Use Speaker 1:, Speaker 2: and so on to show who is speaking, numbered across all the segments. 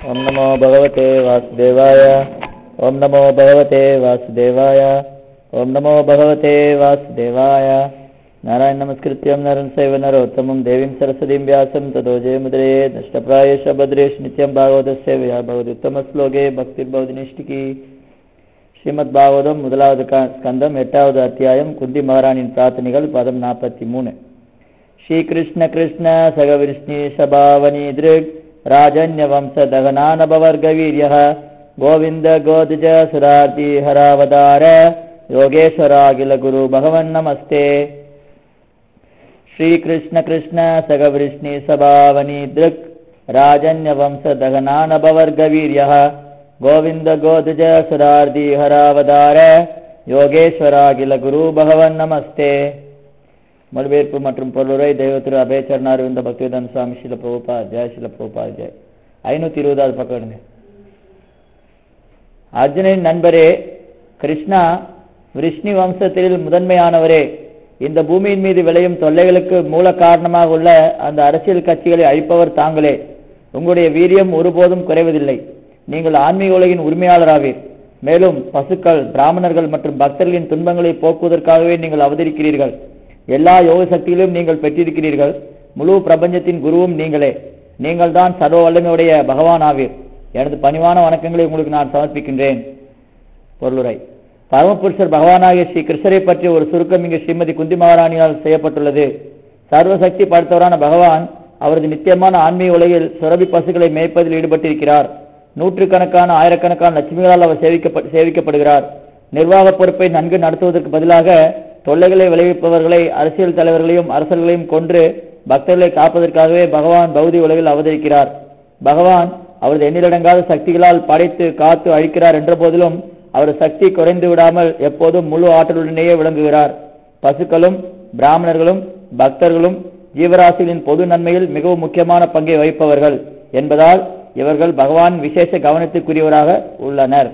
Speaker 1: ॐ नमो भगवते वासुदेवाय ॐ नमो भगवते वासुदेवाय ॐ नमो भगवते वासुदेवाय नारायण नमस्कृत्यं नरं सैव नरोत्तमं देवीं सरस्वतीं व्यासं ततो जयमुद्रे नष्टप्रायेष भद्रेश नित्यं भागवतस्य व्या भगवत्तमश्लोके भक्तिर्भवति निष्ठिकी ஸ்ரீமத் பாகவதம் முதலாவது க- ஸ்கந்தம் எட்டாவது அத்தியாயம் குந்தி மகாராணியின் பிரார்த்தனைகள் பதம் நாற்பத்தி மூணு ஸ்ரீகிருஷ்ண கிருஷ்ண சகவிஷ்ணி சபாவனி திருக் ராஜன்ய வம்ச தகனானபவர்கவீரிய கோவிந்த கோதிஜ சுரார்த்தி ஹராவதார யோகேஸ்வராகில குரு பகவன் நமஸ்தே श्रीकृष्ण कृष्ण सगवृष्णि सभावनि दृक् राजन्यवंशदगनानभवर्गवीर्यः गोविन्द गोदज सुरार्दि हरावதார யோகேஸ்வராகில குரு பகவன் நமஸ்தே மொழிபெயர்ப்பு மற்றும் பொருளுரை தெய்வத்திரு அபயச்சரணார் இந்த பக்திவேதன் சுவாமி சில பிரபுபா ஜெய சில பிரபுபா ஜெய் ஐநூத்தி இருபதாவது பக்கம் எடுங்க அர்ஜுனின் நண்பரே கிருஷ்ணா விஷ்ணு வம்சத்தில் முதன்மையானவரே இந்த பூமியின் மீது விளையும் தொல்லைகளுக்கு மூல காரணமாக உள்ள அந்த அரசியல் கட்சிகளை அழிப்பவர் தாங்களே உங்களுடைய வீரியம் ஒருபோதும் குறைவதில்லை நீங்கள் ஆன்மீக உலகின் உரிமையாளராவீர் மேலும் பசுக்கள் பிராமணர்கள் மற்றும் பக்தர்களின் துன்பங்களை போக்குவதற்காகவே நீங்கள் அவதரிக்கிறீர்கள் எல்லா யோக சக்தியிலும் நீங்கள் பெற்றிருக்கிறீர்கள் முழு பிரபஞ்சத்தின் குருவும் நீங்களே நீங்கள் தான் சர்வ வல்லமையுடைய பகவான் ஆவீர் எனது பணிவான வணக்கங்களை உங்களுக்கு நான் சமர்ப்பிக்கின்றேன் பொருளுரை பரமபுருஷர் பகவானாகிய ஸ்ரீ கிருஷ்ணரை பற்றி ஒரு சுருக்கம் இங்கு ஸ்ரீமதி குந்தி மகாராணியால் செய்யப்பட்டுள்ளது சர்வசக்தி படைத்தவரான பகவான் அவரது நித்தியமான ஆன்மீக உலகில் சுரபி பசுக்களை மேய்ப்பதில் ஈடுபட்டிருக்கிறார் நூற்றுக்கணக்கான ஆயிரக்கணக்கான லட்சுமிகளால் அவர் சேவிக்கப்ப சேவிக்கப்படுகிறார் நிர்வாக பொறுப்பை நன்கு நடத்துவதற்கு பதிலாக தொல்லைகளை விளைவிப்பவர்களை அரசியல் தலைவர்களையும் அரசர்களையும் கொன்று பக்தர்களை காப்பதற்காகவே பகவான் பௌதி உலகில் அவதரிக்கிறார் பகவான் அவரது எண்ணிலடங்காத சக்திகளால் படைத்து காத்து அழிக்கிறார் என்ற போதிலும் அவரது சக்தி குறைந்து விடாமல் எப்போதும் முழு ஆற்றலுடனேயே விளங்குகிறார் பசுக்களும் பிராமணர்களும் பக்தர்களும் ஜீவராசிகளின் பொது நன்மையில் மிகவும் முக்கியமான பங்கை வகிப்பவர்கள் என்பதால் இவர்கள் பகவான் விசேஷ கவனத்துக்குரியவராக உள்ளனர்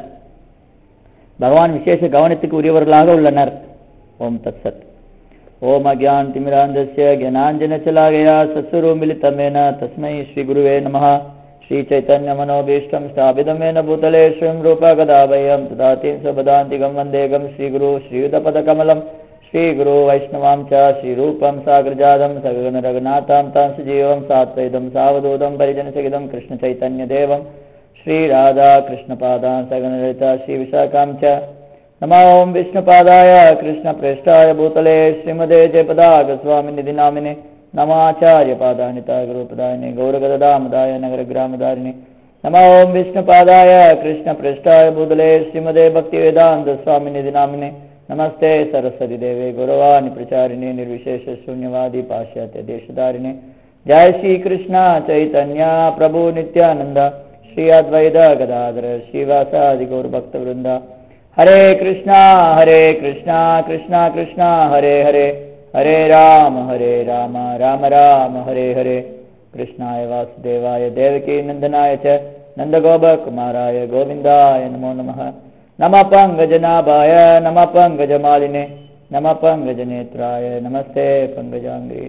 Speaker 1: பகவான் விசேஷ கவனத்துக்கு உரியவர்களாக உள்ளனர் ஓம் தத் சத் ஓம் அஜான் திமிராந்தஸ்ய ஜனாஞ்சனச்சலாகயா சத்சுரு மிலிதமேன தஸ்மை ஸ்ரீ குருவே நமः श्रीचैतन्यमनोभीष्टं स्थापितमेन भूतले श्रीं रूपगदाभयं ददातिं स्वपदान्तिकं वन्देकं श्रीगुरु श्रीयुतपदकमलं श्रीगुरु वैष्णवां च श्रीरूपं साग्रजातं सगगनरघुनाथां तां सुजीवं सात्वैदं सावधूतं परिजनसहितं कृष्णचैतन्यदेवं श्रीराधाकृष्णपादां सगनललिता श्रीविशाखां च नमो ॐ विष्णुपादाय कृष्णप्रेष्ठाय भूतले श्रीमदे जयपदागस्वामिनिधि नामिने नमाचार्यपादानिता गुरुपदायिने गौरगदामदाय नगरग्रामदारिणे नमो ॐ विष्णुपादाय कृष्णपृष्ठाय भूतले श्रीमदे भक्तिवेदान्तस्वामिनिधि नामिने नमस्ते सरस्वती देवे गौरवाणि प्रचारिणे निर्विशेष शून्यवादी पाश्चात्य देशधारिणे जय श्री कृष्ण चैतन्य प्रभु नित्यानंद श्री अद्वैत गदाधर श्रीवासादि गौर भक्तवृंद हरे कृष्णा हरे कृष्णा कृष्णा कृष्णा हरे हरे हरे राम हरे राम राम राम हरे हरे कृष्णाय वासुदेवाय देवकी नन्दनाय च नन्दगोपकुमाराय गोविन्दाय नमो नमः नमः पङ्कजनाभाय नमः पङ्कजमालिने नमः पङ्कजनेत्राय नमस्ते பங்கஜாங்கே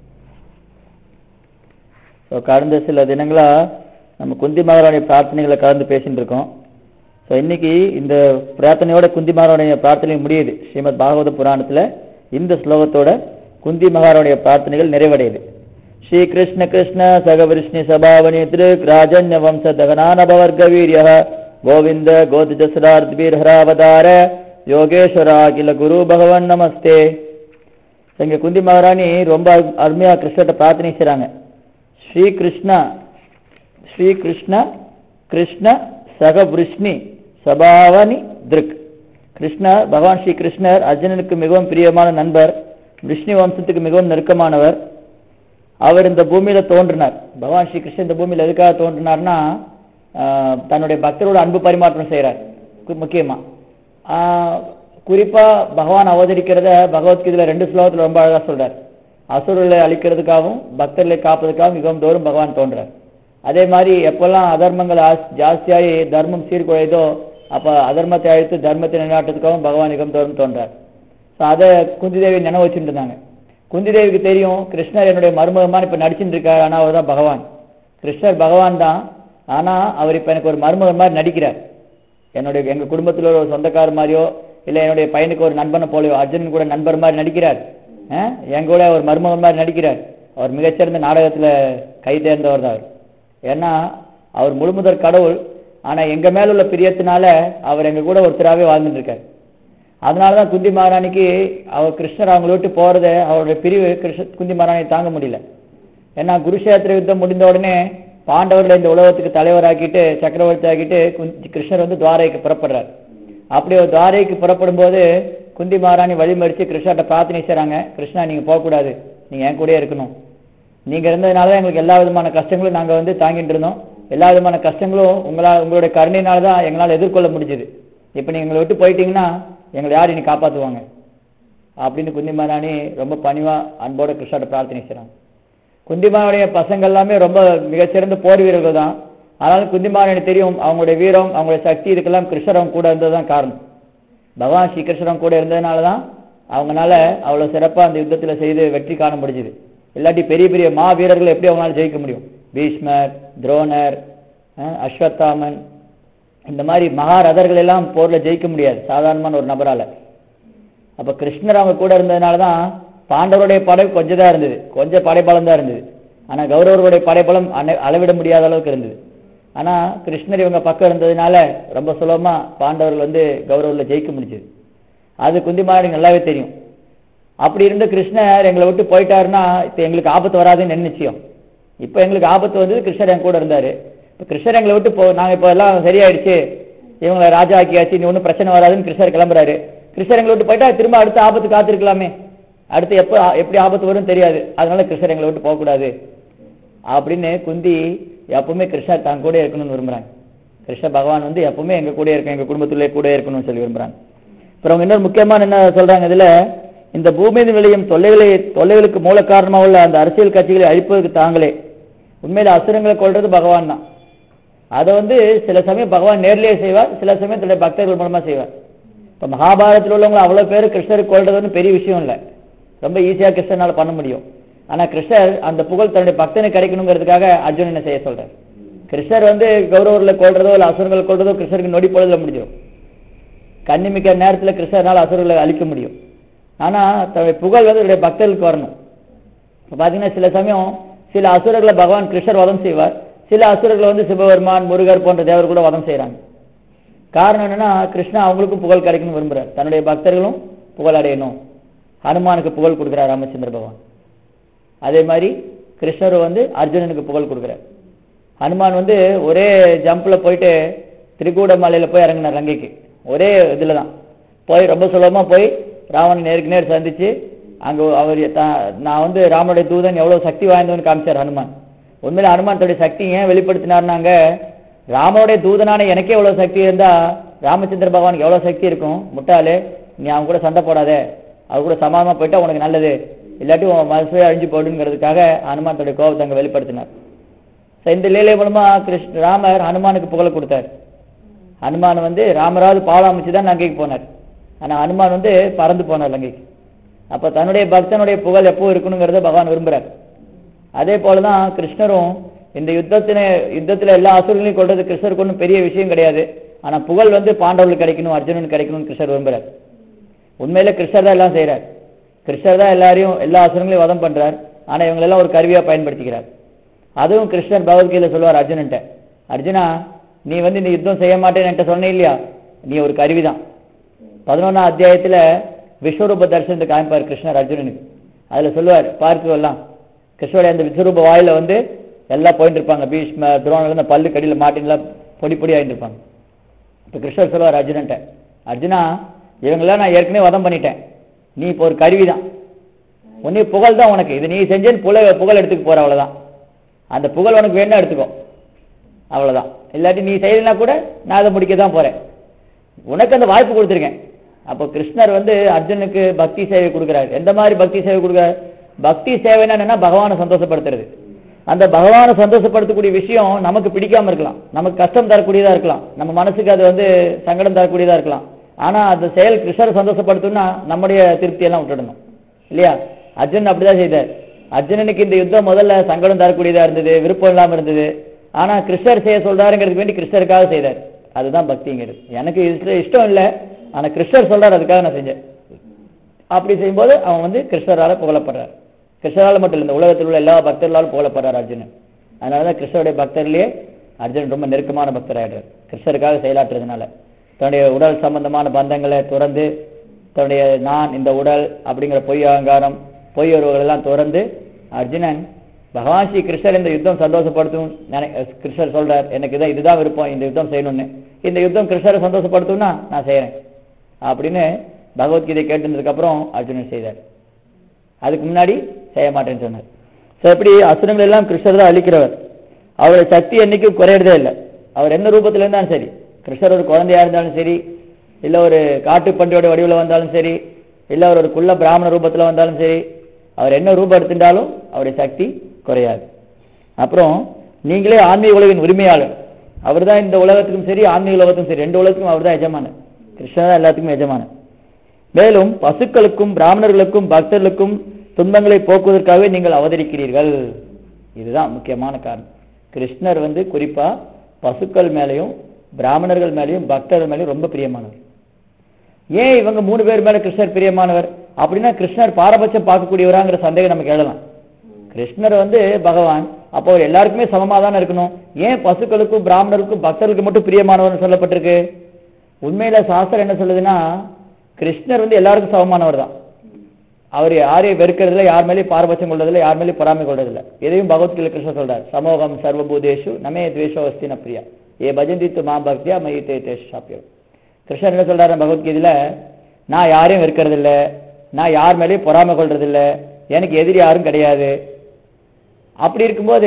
Speaker 1: ஸோ கடந்த சில தினங்களா நம்ம குந்தி மகாராணிய பிரார்த்தனைகளை கலந்து பேசிட்டு இருக்கோம் ஸோ இன்னைக்கு இந்த பிரார்த்தனையோட குந்தி மகாராணிய பிரார்த்தனை முடியுது ஸ்ரீமத் பாகவத புராணத்துல இந்த ஸ்லோகத்தோட குந்தி மகாராணிய பிரார்த்தனைகள் நிறைவடையுது ஸ்ரீ கிருஷ்ண கிருஷ்ண சகவிஷ்ணி சபாவனி திருக் ராஜன்ய வம்ச தகனானபவர்க வீரிய கோவிந்த கோதிஜசரார்த்பீர் ஹராவதார யோகேஸ்வரா அகில குரு பகவன் நமஸ்தே இங்க குந்தி மகாராணி ரொம்ப அரு- அருமையா கிருஷ்ணர்கிட்ட பிரார்த்தனை செய்றாங்க ஸ்ரீ கிருஷ்ணா ஸ்ரீ கிருஷ்ண கிருஷ்ண சகவிருஷ்ணி சபாவனி திருக் கிருஷ்ணர் பகவான் ஸ்ரீ கிருஷ்ணர் அர்ஜுனனுக்கு மிகவும் பிரியமான நண்பர் விஷ்ணு வம்சத்துக்கு மிகவும் நெருக்கமானவர் அவர் இந்த பூமியில தோன்றினார் பகவான் ஸ்ரீ கிருஷ்ணன் இந்த பூமியில எதுக்காக தோன்றினார்னா ஆஹ், தன்னுடைய பக்தரோட அன்பு பரிமாற்றம் செய்கிறார் முக்கியமா ஆஹ், குறிப்பா பகவான் அவதரிக்கிறத பகவத்கீதையில ரெண்டு ஸ்லோகத்துல ரொம்ப அழகா சொல்றார் அசுரர்களை அழிக்கிறதுக்காகவும் பக்தர்களை காப்பதற்காகவும் மிகவும் தோறும் பகவான் தோன்றார் அதே மாதிரி எப்பெல்லாம் அதர்மங்கள் ஆஸ்- ஜாஸ்தியாகி தர்மம் சீர்குலையுதோ அப்ப அதர்மத்தை அழித்து தர்மத்தை நிலைநாட்டுறதுக்காகவும் பகவான் யுகம் தோறும் தோன்றார் ஸோ அதை குந்தி தேவி நினைவு வச்சுட்டு இருந்தாங்க குந்தி தேவிக்கு தெரியும் கிருஷ்ணர் என்னுடைய மருமகமான இப்ப நடிச்சுட்டு இருக்காரு ஆனா அவர் தான் பகவான் கிருஷ்ணர் பகவான் தான் ஆனா அவர் இப்ப எனக்கு ஒரு மருமகன் மாதிரி நடிக்கிறார் என்னுடைய எங்க குடும்பத்துல ஒரு சொந்தக்கார மாதிரியோ இல்ல என்னுடைய பையனுக்கு ஒரு நண்பனை போலயோ அர்ஜுனன் கூட நண்பர் மாதிரி நடிக்கிறார் அஹ், என் கூட ஒரு மருமகன் மாதிரி நடிக்கிறார் அவர் மிகச்சிறந்த நாடகத்துல கை தேர்ந்தவர் தான் அவர் ஏன்னா அவர் முழுமுதற் கடவுள் ஆனா எங்க மேல உள்ள பிரியத்தினால அவர் எங்க கூட ஒருத்தராகவே வாழ்ந்துட்டு இருக்காரு அதனாலதான் குந்தி மகாராணிக்கு அவர் கிருஷ்ணர் அவங்களை விட்டு போறத அவருடைய பிரிவு கிருஷ்ண குந்தி மகாராணி தாங்க முடியல ஏன்னா குருஷேத்திர யுத்தம் முடிந்த உடனே பாண்டவர்களை இந்த உலகத்துக்கு தலைவராக்கிட்டு சக்கரவர்த்தி ஆக்கிட்டு குந்தி- கிருஷ்ணர் வந்து துவாரைக்கு புறப்படுறார் அப்படி ஒரு துவாரைக்கு புறப்படும் போது குந்தி மகாராணி வழிமறிச்சு கிருஷ்ணர்கிட்ட பிரார்த்தனை செய்றாங்க கிருஷ்ணா நீங்க போகக்கூடாது நீங்க என் கூடயே இருக்கணும் நீங்க இருந்ததுனால தான் எங்களுக்கு எல்லா விதமான கஷ்டங்களும் நாங்க வந்து தாங்கிட்டு இருந்தோம் எல்லா விதமான கஷ்டங்களும் உங்களா உங்களுடைய கருணையினால தான் எங்களால் எதிர்கொள்ள முடிஞ்சது இப்போ நீங்க எங்களை விட்டு போயிட்டீங்கன்னா எங்களை யார் இனி காப்பாத்துவாங்க அப்படின்னு குந்தி மகாராணி ரொம்ப பணிவா அன்போட கிருஷ்ணர்கிட்ட பிரார்த்தனை செய்றாங்க குந்திமாவுடைய பசங்க எல்லாமே ரொம்ப மிகச்சிறந்த போர் வீரர்கள் தான் ஆனாலும் குந்திமாரனுக்கு தெரியும் அவங்களுடைய வீரம் அவங்களுடைய சக்தி இதுக்கெல்லாம் கிருஷ்ணர் அவங்க கூட இருந்தது தான் காரணம் பகவான் ஸ்ரீ கிருஷ்ணர் கூட இருந்ததுனால தான் அவங்கனால அவ்வளோ சிறப்பாக அந்த யுத்தத்தில் செய்து வெற்றி காண முடிஞ்சுது இல்லாட்டி பெரிய பெரிய மா வீரர்களை எப்படி அவங்களால ஜெயிக்க முடியும் பீஷ்மர் துரோணர் அஹ், அஸ்வத்தாமன் இந்த மாதிரி மகாரதர்கள் எல்லாம் போரில் ஜெயிக்க முடியாது சாதாரணமான ஒரு நபரால அப்ப கிருஷ்ணர் அவங்க கூட இருந்ததுனால தான் பாண்டவருடைய படை கொஞ்சம் தான் இருந்தது கொஞ்சம் படைபலம் தான் இருந்தது ஆனா கௌரவருடைய படைபலம் அன- அளவிட முடியாத அளவுக்கு இருந்தது ஆனா கிருஷ்ணர் இவங்க பக்கம் இருந்ததுனால ரொம்ப சுலபமா பாண்டவர்கள் வந்து கௌரவர்ல ஜெயிக்க முடிஞ்சது அது குந்திமாரனுக்கு நல்லாவே தெரியும் அப்படி இருந்த கிருஷ்ணர் எங்களை விட்டு போயிட்டாருன்னா இப்போ எங்களுக்கு ஆபத்து வராதுன்னு என்ன நிச்சயம் இப்போ எங்களுக்கு ஆபத்து வந்தது கிருஷ்ணர் என் கூட இருந்தாரு இப்போ கிருஷ்ணர் எங்களை விட்டு போ நாங்கள் இப்போ எல்லாம் சரியாயிடுச்சு இவங்களை ராஜா ஆக்கியாச்சு நீ ஒன்றும் பிரச்சனை வராதுன்னு கிருஷ்ணர் கிளம்புறாரு கிருஷ்ணர் எங்களை விட்டு போயிட்டா திரும்ப அடுத்த ஆபத்து காத்திருக்கலாமே அடுத்து எப்போ எப்படி ஆபத்து வரும் தெரியாது அதனால கிருஷ்ணர் எங்களை விட்டு போகக்கூடாது அப்படின்னு குந்தி எப்பவுமே கிருஷ்ணர் தான் கூட இருக்கணும்னு விரும்புறாங்க கிருஷ்ண பகவான் வந்து எப்பவுமே எங்க கூட இருக்க எங்க குடும்பத்திலே கூட இருக்கணும்னு சொல்லி விரும்புறாங்க அப்புறம் அவங்க இன்னொரு முக்கியமான என்ன சொல்றாங்க இதுல இந்த பூமியின் விளையும் தொல்லைகளை தொல்லைகளுக்கு மூல காரணமா உள்ள அந்த அரசியல் கட்சிகளை அழிப்பதற்கு தாங்களே உண்மையில அசுரங்களை கொள்றது பகவான் தான் அதை வந்து சில சமயம் பகவான் நேர்லயே செய்வார் சில சமயம் தன்னுடைய பக்தர்கள் மூலமா செய்வார் இப்ப மகாபாரதத்தில் உள்ளவங்க அவ்வளவு பேர் கிருஷ்ணருக்கு கொள்றது வந்து பெரிய விஷயம் இல்லை ரொம்ப ஈஸியா கிருஷ்ணனால பண்ண முடியும் ஆனா கிருஷ்ணர் அந்த புகழ் தன்னுடைய பக்தனுக்கு கிடைக்கணுங்கிறதுக்காக அர்ஜுனனை செய்ய சொல்றார் கிருஷ்ணர் வந்து கௌரவர்களை கொள்றதோ இல்ல அசுரங்களை கொள்றதோ கிருஷ்ணருக்கு நொடி பொழுதுல முடிஞ்சிடும் கண்ணிமிக்க நேரத்துல கிருஷ்ணரால் அசுரர்களை அழிக்க முடியும் ஆனா தன்னுடைய புகழ் வந்து தன்னுடைய பக்தர்களுக்கு வரணும் இப்ப பாத்தீங்கன்னா சில சமயம் சில அசுரர்களை பகவான் கிருஷ்ணர் வதம் செய்வார் சில அசுரர்களை வந்து சிவபெருமான் முருகர் போன்ற தேவர் கூட வதம் செய்றாங்க காரணம் என்னன்னா கிருஷ்ணா அவங்களுக்கும் புகழ் கிடைக்கணும்னு விரும்புறார் தன்னுடைய பக்தர்களும் புகழ் அடையணும் ஹனுமானுக்கு புகழ் கொடுக்கிறார் ராமச்சந்திர பகவான் அதே மாதிரி கிருஷ்ணர் வந்து அர்ஜுனனுக்கு புகழ் கொடுக்கிறார் ஹனுமான் வந்து ஒரே ஜம்ப்ல போயிட்டு திரிகூட மலையில போய் இறங்கினார் லங்கைக்கு ஒரே இதுல தான் போய் ரொம்ப சுலபமா போய் ராவணன் நேருக்கு நேர் சந்திச்சு அங்க அவர் தா- நான் வந்து ராமனுடைய தூதன் எவ்வளவு சக்தி வாய்ந்தவன்னு காமிச்சார் ஹனுமான் உண்மையில ஹனுமான் தன்னுடைய சக்தி ஏன் வெளிப்படுத்தினார்னாங்க ராமனுடைய தூதனான எனக்கே எவ்வளவு சக்தி இருந்தா ராமச்சந்திர பகவானுக்கு எவ்வளவு சக்தி இருக்கும் முட்டாளே நீ அவன் கூட சண்டை போடாத அவர் கூட சமாதமா போயிட்டா உனக்கு நல்லது இல்லாட்டி உன் மனசே அழிஞ்சு போடுங்கிறதுக்காக ஹனுமான் தன்னுடைய கோபத்தை அங்க வெளிப்படுத்தினார் So, இந்த லீலை மூலமா கிருஷ்ண ராமர் ஹனுமானுக்கு புகழ கொடுத்தார் ஹனுமான் வந்து ராமராவது பாலம் அமைச்சு தான் லங்கைக்கு போனார் ஆனா ஹனுமான் வந்து பறந்து போனார் லங்கைக்கு அப்ப தன்னுடைய பக்தனுடைய புகழ் எப்போ இருக்கணுங்கிறத பகவான் விரும்புறார் அதே போலதான் கிருஷ்ணரும் இந்த யுத்தத்தின யுத்தத்துல எல்லா அசுரங்களையும் கொள்றது கிருஷ்ணருக்கு ஒன்றும் பெரிய விஷயம் கிடையாது ஆனா புகழ் வந்து பாண்டவர்களுக்கு கிடைக்கணும் அர்ஜுனனுக்கு கிடைக்கணும்னு கிருஷ்ணர் விரும்புறார் உண்மையில கிருஷ்ணர் தான் எல்லாம் செய்றார் கிருஷ்ணர் தான் எல்லாரையும் எல்லா அசுரங்களையும் வதம் பண்றார் ஆனா இவங்களெல்லாம் ஒரு கருவியா பயன்படுத்திக்கிறார் அதுவும் கிருஷ்ணர் பகவத்கீதை சொல்லுவார் அர்ஜுனன்ட்ட அர்ஜுனா நீ வந்து இந்த யுத்தம் செய்ய மாட்டேன்னு என்கிட்ட சொன்ன இல்லையா நீ ஒரு கருவிதான் பதினொன்னாம் அத்தியாயத்துல விஸ்வரூப தரிசனத்தை காமிப்பார் கிருஷ்ணர் அர்ஜுனனுக்கு அதுல சொல்லுவார் பார்க்கு எல்லாம் கிருஷ்ணருடைய அந்த விஸ்வரூப வாயில வந்து எல்லாம் போயிட்டு இருப்பாங்க பீஷ்ம துரோணர் இந்த பல்லு கடியில மாட்டின்லாம் பொடி பொடி ஆயிட்டு இருப்பாங்க இப்ப கிருஷ்ணர் சொல்லுவார் அர்ஜுனன்ட்ட அர்ஜுனா இவங்கெல்லாம் நான் ஏற்கனவே வதம் பண்ணிட்டேன் நீ இப்போ ஒரு கருவிதான் உன்னை புகழ் தான் உனக்கு இது நீ செஞ்சேன்னு புகழ் புகழ் எடுத்துக்க போற அவ்வளவுதான் அந்த புகழ் உனக்கு வேணா எடுத்துக்கோ அவ்வளவுதான் இல்லாட்டி நீ செய்யலைன்னா கூட நான் அதை முடிக்க தான் போறேன் உனக்கு அந்த வாய்ப்பு கொடுத்துருக்கேன் அப்போ கிருஷ்ணர் வந்து அர்ஜுனுக்கு பக்தி சேவை கொடுக்குறாரு எந்த மாதிரி பக்தி சேவை கொடுக்குறாரு பக்தி சேவைன்னா என்னன்னா பகவானை சந்தோஷப்படுத்துறது அந்த பகவானை சந்தோஷப்படுத்தக்கூடிய விஷயம் நமக்கு பிடிக்காம இருக்கலாம் நமக்கு கஷ்டம் தரக்கூடியதா இருக்கலாம் நம்ம மனசுக்கு அது வந்து சங்கடம் தரக்கூடியதா இருக்கலாம் ஆனா அந்த செயல் கிருஷ்ணரை சந்தோஷப்படுத்தணும்னா நம்முடைய திருப்தியெல்லாம் விட்டுடணும் இல்லையா அர்ஜுனன் அப்படிதான் செய்தார் அர்ஜுனனுக்கு இந்த யுத்தம் முதல்ல சங்கடம் தரக்கூடியதா இருந்தது விருப்பம் இல்லாம இருந்தது ஆனா கிருஷ்ணர் செய்ய சொல்றாருங்கிறதுக்கு வேண்டி கிருஷ்ணருக்காக செய்தார் அதுதான் பக்திங்கிறது எனக்கு இஷ்ட- இஷ்டம் இல்லை ஆனா கிருஷ்ணர் சொல்றாரு அதுக்காக நான் செஞ்சேன் அப்படி செய்யும்போது அவன் வந்து கிருஷ்ணரால புகழப்படுறார் கிருஷ்ணரால மட்டும் இல்லை இந்த உலகத்தில் உள்ள எல்லா பக்தர்களாலும் புகழப்படுறார் அர்ஜுனன் அதனாலதான் கிருஷ்ணருடைய பக்தர்லயே அர்ஜுனன் ரொம்ப நெருக்கமான பக்தராயிடுறார் கிருஷ்ணருக்காக செயலாற்றுறதுனால தன்னுடைய உடல் சம்பந்தமான பந்தங்களை துறந்து தன்னுடைய நான் இந்த உடல் அப்படிங்கிற பொய் அகங்காரம் பொய் உறவுகள் எல்லாம் துறந்து அர்ஜுனன் பகவான் ஸ்ரீ கிருஷ்ணர் இந்த யுத்தம் சந்தோஷப்படுத்தும் நினை கிருஷ்ணர் சொல்றார் எனக்கு இதான் இதுதான் விருப்பம் இந்த யுத்தம் செய்யணும்னு இந்த யுத்தம் கிருஷ்ணரை சந்தோஷப்படுத்தும்னா நான் செய்யறேன் அப்படின்னு பகவத்கீதை கேட்டதுக்கு அப்புறம் அர்ஜுனன் செய்தார் அதுக்கு முன்னாடி செய்ய மாட்டேன்னு சொன்னார் ஸோ எப்படி அசுரங்கள் எல்லாம் கிருஷ்ணர் தான் அழிக்கிறவர் அவருடைய சக்தி என்னைக்கும் குறையறதே இல்லை அவர் எந்த ரூபத்துல இருந்தாலும் சரி கிருஷ்ணர் ஒரு குழந்தையா இருந்தாலும் சரி இல்ல ஒரு காட்டு பன்றியோட வடிவில் வந்தாலும் சரி இல்ல அவர் ஒரு குள்ள பிராமண ரூபத்துல வந்தாலும் சரி அவர் என்ன ரூபம் எடுத்துட்டாலும் அவருடைய சக்தி குறையாது அப்புறம் நீங்களே ஆன்மீக உலகின் உரிமையாளர் அவர் தான் இந்த உலகத்துக்கும் சரி ஆன்மீக உலகத்துக்கும் சரி ரெண்டு உலகத்துக்கும் அவர் தான் எஜமானர் கிருஷ்ணர் தான் எல்லாத்துக்கும் எஜமானர் மேலும் பசுக்களுக்கும் பிராமணர்களுக்கும் பக்தர்களுக்கும் துன்பங்களை போக்குவதற்காகவே நீங்கள் அவதரிக்கிறீர்கள் இதுதான் முக்கியமான காரணம் கிருஷ்ணர் வந்து குறிப்பா பசுக்கள் மேலேயும் பிராமணர்கள் மேலேயும் பக்தர்கள் மேலேயும் ரொம்ப பிரியமானவர் ஏன் இவங்க மூணு பேர் மேல கிருஷ்ணர் பிரியமானவர் அப்படின்னா கிருஷ்ணர் பாரபட்சம் பார்க்கக்கூடியவராங்கிற சந்தேகம் நமக்கு எழலாம் கிருஷ்ணர் வந்து பகவான் அப்போ அவர் எல்லாருக்குமே சமமா தானே இருக்கணும் ஏன் பசுக்களுக்கும் பிராமணருக்கும் பக்தர்களுக்கு மட்டும் பிரியமானவர்னு சொல்லப்பட்டிருக்கு உண்மையில சாஸ்திரம் என்ன சொல்லுதுன்னா கிருஷ்ணர் வந்து எல்லாருக்கும் சமமானவர் தான் அவர் யாரையும் வெறுக்கிறதுல யார் மேலேயும் பாரபட்சம் கொள்றதில்ல யார் மேலேயும் பொறாமை கொள்றதில்ல எதையும் பகவத்கீதை கிருஷ்ணர் சொல்றார் சமோகம் சர்வபூதேஷு நமே துவேஷோ அஸ்தி ந பிரியா ஏ பஜந்தி து மா பக்தியா மயி தே தேஷ் சாப்பியம் கிருஷ்ணர் என்ன சொல்றாரு பகவத்கீதையில நான் யாரையும் வெறுக்கிறது இல்ல நான் யார் மேலேயும் பொறாமை கொள்றது இல்ல எனக்கு எதிரி யாரும் கிடையாது அப்படி இருக்கும்போது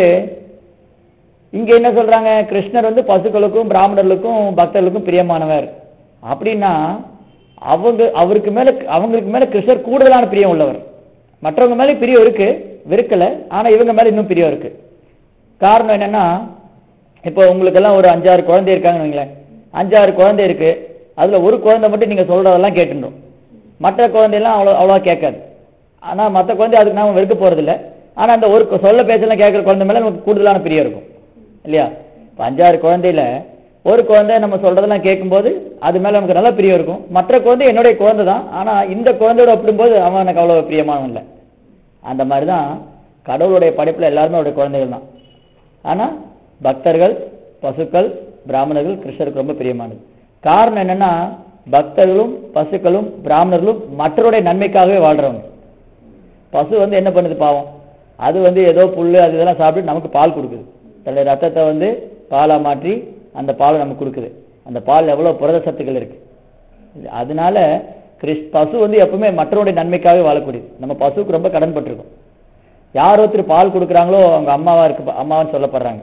Speaker 1: இங்க என்ன சொல்றாங்க கிருஷ்ணர் வந்து பசுக்களுக்கும் பிராமணர்களுக்கும் பக்தர்களுக்கும் பிரியமானவர் அப்படின்னா அவங்க அவருக்கு மேல அவங்களுக்கு மேல கிருஷ்ணர் கூடுதலான பிரியம் உள்ளவர் மற்றவங்க மேல பிரியம் இருக்கு வெறுக்கல ஆனா இவங்க மேல இன்னும் பிரியம் இருக்கு காரணம் என்னன்னா இப்போ உங்களுக்கெல்லாம் ஒரு அஞ்சாறு குழந்தை இருக்காங்கன்னு வைங்களேன் அஞ்சாறு குழந்தை இருக்கு அதுல ஒரு குழந்தை மட்டும் நீங்க சொல்றதெல்லாம் கேட்டுடும் மற்ற குழந்தையெல்லாம் அவ்வளோ அவ்வளோவா கேட்காது ஆனா மற்ற குழந்தை அதுக்கு நாம வெறுக்க போறதில்ல ஆனா அந்த ஒரு கு- சொல்ல பேச்செல்லாம் கேட்குற குழந்தை மேல நமக்கு கூடுதலான பிரியம் இருக்கும் இல்லையா இப்போ அஞ்சாறு குழந்தையில ஒரு குழந்தை நம்ம சொல்றதெல்லாம் கேட்கும்போது அது மேல நமக்கு நல்ல பிரியம் இருக்கும் மற்ற குழந்தை என்னுடைய குழந்தை தான் ஆனா இந்த குழந்தையோட ஒப்பிடும்போது அவன் எனக்கு அவ்வளவு பிரியமானவன் இல்லை அந்த மாதிரி தான் கடவுளுடைய படைப்புல எல்லாருமே அவருடைய குழந்தைகள் தான் ஆனா பக்தர்கள் பசுக்கள் பிராமணர்கள் கிருஷ்ணருக்கு ரொம்ப பிரியமானது காரணம் என்னன்னா பக்தர்களும் பசுக்களும் பிராமணர்களும் மற்றவருடைய நன்மைக்காகவே வாழ்றவங்க பசு வந்து என்ன பண்ணுது பாவம் அது வந்து ஏதோ புல்லு அது இதெல்லாம் சாப்பிட்டு நமக்கு பால் கொடுக்குது தன்னுடைய ரத்தத்தை வந்து பாலா மாற்றி அந்த பாலை நமக்கு கொடுக்குது அந்த பால் எவ்வளவு புரத சத்துக்கள் இருக்கு அதனால கிறிஸ் பசு வந்து எப்பவுமே மற்றவருடைய நன்மைக்காகவே வாழக்கூடியது நம்ம பசுவுக்கு ரொம்ப கடன் பட்டிருக்கோம் யார் ஒருத்தர் பால் கொடுக்குறாங்களோ அவங்க அம்மாவா இருக்கு அம்மாவான்னு சொல்லப்படுறாங்க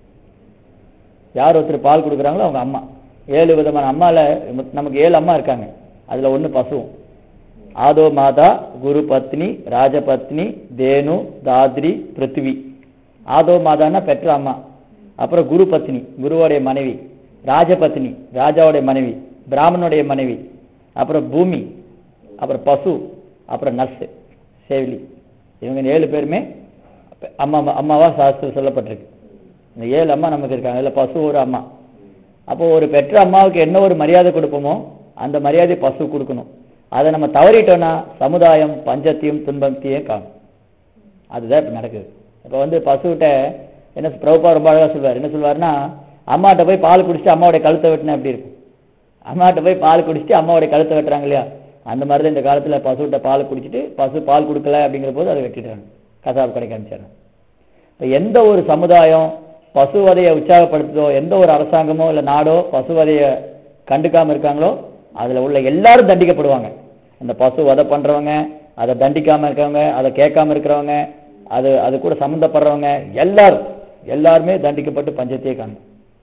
Speaker 1: யார் ஒருத்தர் பால் கொடுக்குறாங்களோ அவங்க அம்மா ஏழு விதமான அம்மால நமக்கு ஏழு அம்மா இருக்காங்க அதுல ஒண்ணு பசுவும் ஆதோ மாதா குரு பத்னி ராஜபத்னி தேனு தாத்ரி பிருத்வி ஆதோ மாதான்னா பெற்ற அம்மா அப்புறம் குரு பத்னி குருவோடைய மனைவி ராஜபத்னி ராஜாவுடைய மனைவி பிராமணனுடைய மனைவி அப்புறம் பூமி அப்புறம் பசு அப்புறம் நர்ஸு சேவிலி இவங்க ஏழு பேருமே அம்மா அம்மாவா சாஸ்திரம் சொல்லப்பட்டிருக்கு இந்த ஏழு அம்மா நமக்கு இருக்காங்க அதில் பசு ஒரு அம்மா அப்போ ஒரு பெற்ற அம்மாவுக்கு என்ன ஒரு மரியாதை கொடுப்போமோ அந்த மரியாதை பசு கொடுக்கணும் அதை நம்ம தவறிட்டோம்னா சமுதாயம் பஞ்சத்தையும் துன்பத்தையும் காணும் அதுதான் இப்ப நடக்குது இப்போ வந்து பசுகிட்ட என்ன பிரபுபா ரொம்ப அழகா சொல்வார் என்ன சொல்வாருன்னா அம்மாட்ட போய் பால் குடிச்சிட்டு அம்மாவுடைய கழுத்தை வெட்டினா எப்படி இருக்கும் அம்மாட்ட போய் பால் குடிச்சிட்டு அம்மாவுடைய கழுத்தை வெட்டுறாங்க இல்லையா அந்த மாதிரி தான் இந்த காலத்துல பசுகிட்ட பால் குடிச்சிட்டு பசு பால் கொடுக்கல அப்படிங்கிற போது அதை வெட்டிடுறாங்க கசாப்பு கடைக்கு அனுப்பிச்சிடுறாங்க இப்போ எந்த ஒரு சமுதாயம் பசுவதையை உற்சாகப்படுத்துதோ எந்த ஒரு அரசாங்கமோ இல்லை நாடோ பசுவதையை கண்டுக்காம இருக்காங்களோ அதுல உள்ள எல்லாரும் தண்டிக்கப்படுவாங்க அந்த பசு வதை பண்றவங்க அதை தண்டிக்காம இருக்கவங்க அதை கேட்காம இருக்கிறவங்க அது அது கூட சம்மந்தப்படுறவங்க எல்லாரும் எல்லாருமே தண்டிக்கப்பட்டு பஞ்சத்தையே காணும்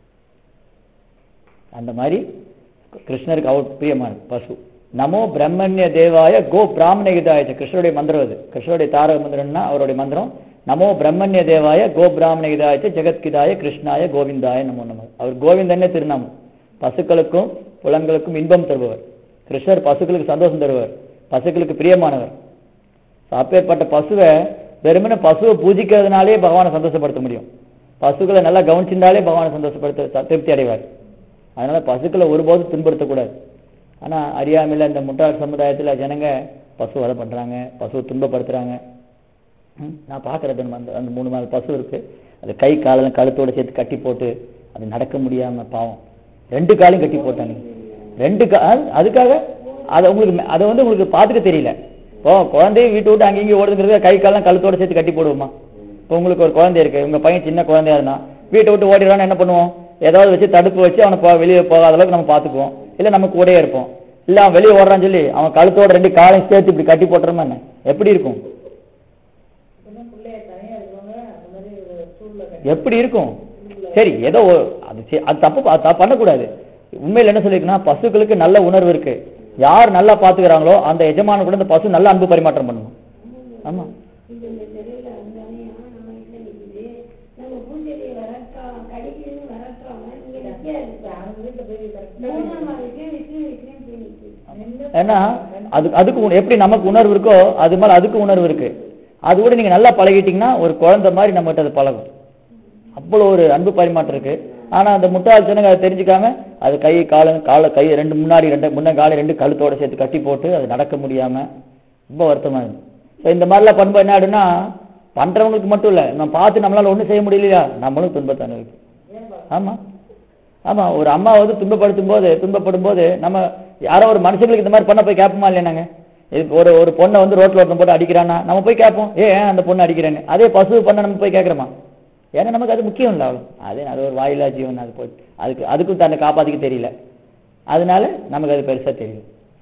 Speaker 1: அந்த மாதிரி கிருஷ்ணருக்கு அவர் பிரியமான பசு நமோ பிரம்மண்ய தேவாய கோ பிராமண ஹிதாய கிருஷ்ணருடைய மந்திரம் அது கிருஷ்ணருடைய தாரக மந்திரம்னா அவருடைய மந்திரம் நமோ பிரம்மண்ய தேவாய கோ பிராமண ஹிதாய ஜெகத்கிதாய கிருஷ்ணாய கோவிந்தாய நமோ நம அவர் கோவிந்தன்னே திருநாமம் பசுக்களுக்கும் புலன்களுக்கும் இன்பம் தருபவர் கிருஷ்ணர் பசுக்களுக்கு சந்தோஷம் தருவார் பசுக்களுக்கு பிரியமானவர் அப்பேற்பட்ட பசுவை வெறுமனே பசுவை பூஜிக்கிறதுனாலே பகவானை சந்தோஷப்படுத்த முடியும் பசுக்களை நல்லா கவனிச்சிருந்தாலே பகவானை சந்தோஷப்படுத்த த- திருப்தி அடைவார் அதனால பசுக்களை ஒருபோதும் துன்படுத்தக்கூடாது ஆனா அறியாமையில் இந்த முட்டாள் சமுதாயத்துல ஜனங்க பசு வதை பண்றாங்க பசுவை துன்பப்படுத்துறாங்க ம், நான் பார்க்கறது அந்த அந்த மூணு நாலு பசு இருக்கு அது கை காலெல்லாம் கழுத்தோட சேர்த்து கட்டி போட்டு அது நடக்க முடியாம பாவம் ரெண்டு காலையும் கட்டி போட்டாங்க ரெண்டு கா அது- அதுக்காக அதை உங்களுக்கு மெ- அதை வந்து உங்களுக்கு பார்த்துக்க தெரியல இப்போ குழந்தைய வீட்டு விட்டு அங்கேயும் இங்கேயும் ஓடுங்கிறது கை காலெல்லாம் கழுத்தோட சேர்த்து கட்டி போடுவோமா இப்போ உங்களுக்கு ஒரு குழந்தை இருக்கு உங்க பையன் சின்ன குழந்தையா இருந்தா வீட்டை விட்டு ஓடிடுறான்னு என்ன பண்ணுவோம் ஏதாவது வச்சு தடுப்பு வச்சு அவனை போ- வெளியே போகாத அளவுக்கு நம்ம பார்த்துக்குவோம் இல்லை நம்ம கூடயே இருப்போம் இல்லை அவன் வெளியே ஓடுறான்னு சொல்லி அவன் கழுத்தோட ரெண்டு காலையும் சேர்த்து இப்படி கட்டி போட்டுறோமா என்ன எப்படி இருக்கும் எப்படி இருக்கும் சரி ஏதோ ஒரு- அது சரி, அது தப்பு அது தப்பு பண்ணக்கூடாது உண்மையில் என்ன சொல்லிருக்குன்னா பசுக்களுக்கு நல்ல உணர்வு இருக்கு யார் நல்லா பாத்துக்கிறாங்களோ அந்த எஜமான கூட அந்த பசு நல்ல அன்பு பரிமாற்றம் பண்ணணும் ஆமா
Speaker 2: இது இந்த தெருவில் வந்தோடனே நம்ம வீட்டில் நிற்குது நம்ம பூஞ்செடியை வளர்க்குறோம் கடிக்குதுன்னு வளர்க்குறோம் இங்கே நிற்காது மூணாம் நாளுக்கு விட்டு விட்டுன்னு போய் நிற்குது
Speaker 1: ஏன்னா அது அதுக்கு உண- எப்படி நமக்கு உணர்வு இருக்கோ அது மாதிரி அதுக்கு உணர்வு இருக்கு அது கூட நீங்க நல்லா பழகிட்டீங்கன்னா ஒரு குழந்தை மாதிரி நம்மகிட்ட அது பழகும் அவ்வளோ ஒரு அன்பு பரிமாற்றம் இருக்கு ஆனா அந்த முட்டாள் ஜனங்க அதை தெரிஞ்சுக்காம அது கை கால கால கை ரெண்டு முன்னாடி ரெண்டு முன்ன காலை ரெண்டு கழுத்தோட சேர்த்து கட்டி போட்டு அது நடக்க முடியாம ரொம்ப வருத்தமா இருக்கு ஸோ இந்த மாதிரிலாம் பண்பு என்ன ஆயிடும்னா பண்றவங்களுக்கு மட்டும் இல்ல நம்ம பார்த்து நம்மளால ஒண்ணும் செய்ய முடியலையா நம்மளும் துன்பத்தை அனுபவிக்கும் ஆமா ஆமா ஒரு அம்மா வந்து துன்பப்படுத்தும் போது துன்பப்படும் போது நம்ம யாரோ ஒரு மனுஷங்களுக்கு இந்த மாதிரி பண்ண போய் கேட்போமா இல்லையா நாங்க இதுக்கு ஒரு ஒரு பொண்ணை வந்து ரோட்ல ஒருத்தன் போட்டு அடிக்கிறான்னா நம்ம போய் கேட்போம் ஏன் ஏன் அந்த பொண்ணை அடிக்கிறேன்னு அதே பசு பண்ண நம்ம போய் கேட்கறோமா ஏன்னா நமக்கு அது முக்கியம் இல்லை அவ்வளோ அது அது ஒரு வாயிலா ஜீவன் அது போய் அதுக்கு அதுக்கும் தன்னை காப்பாத்திக்க தெரியல அதனால நமக்கு அது பெருசா தெரியல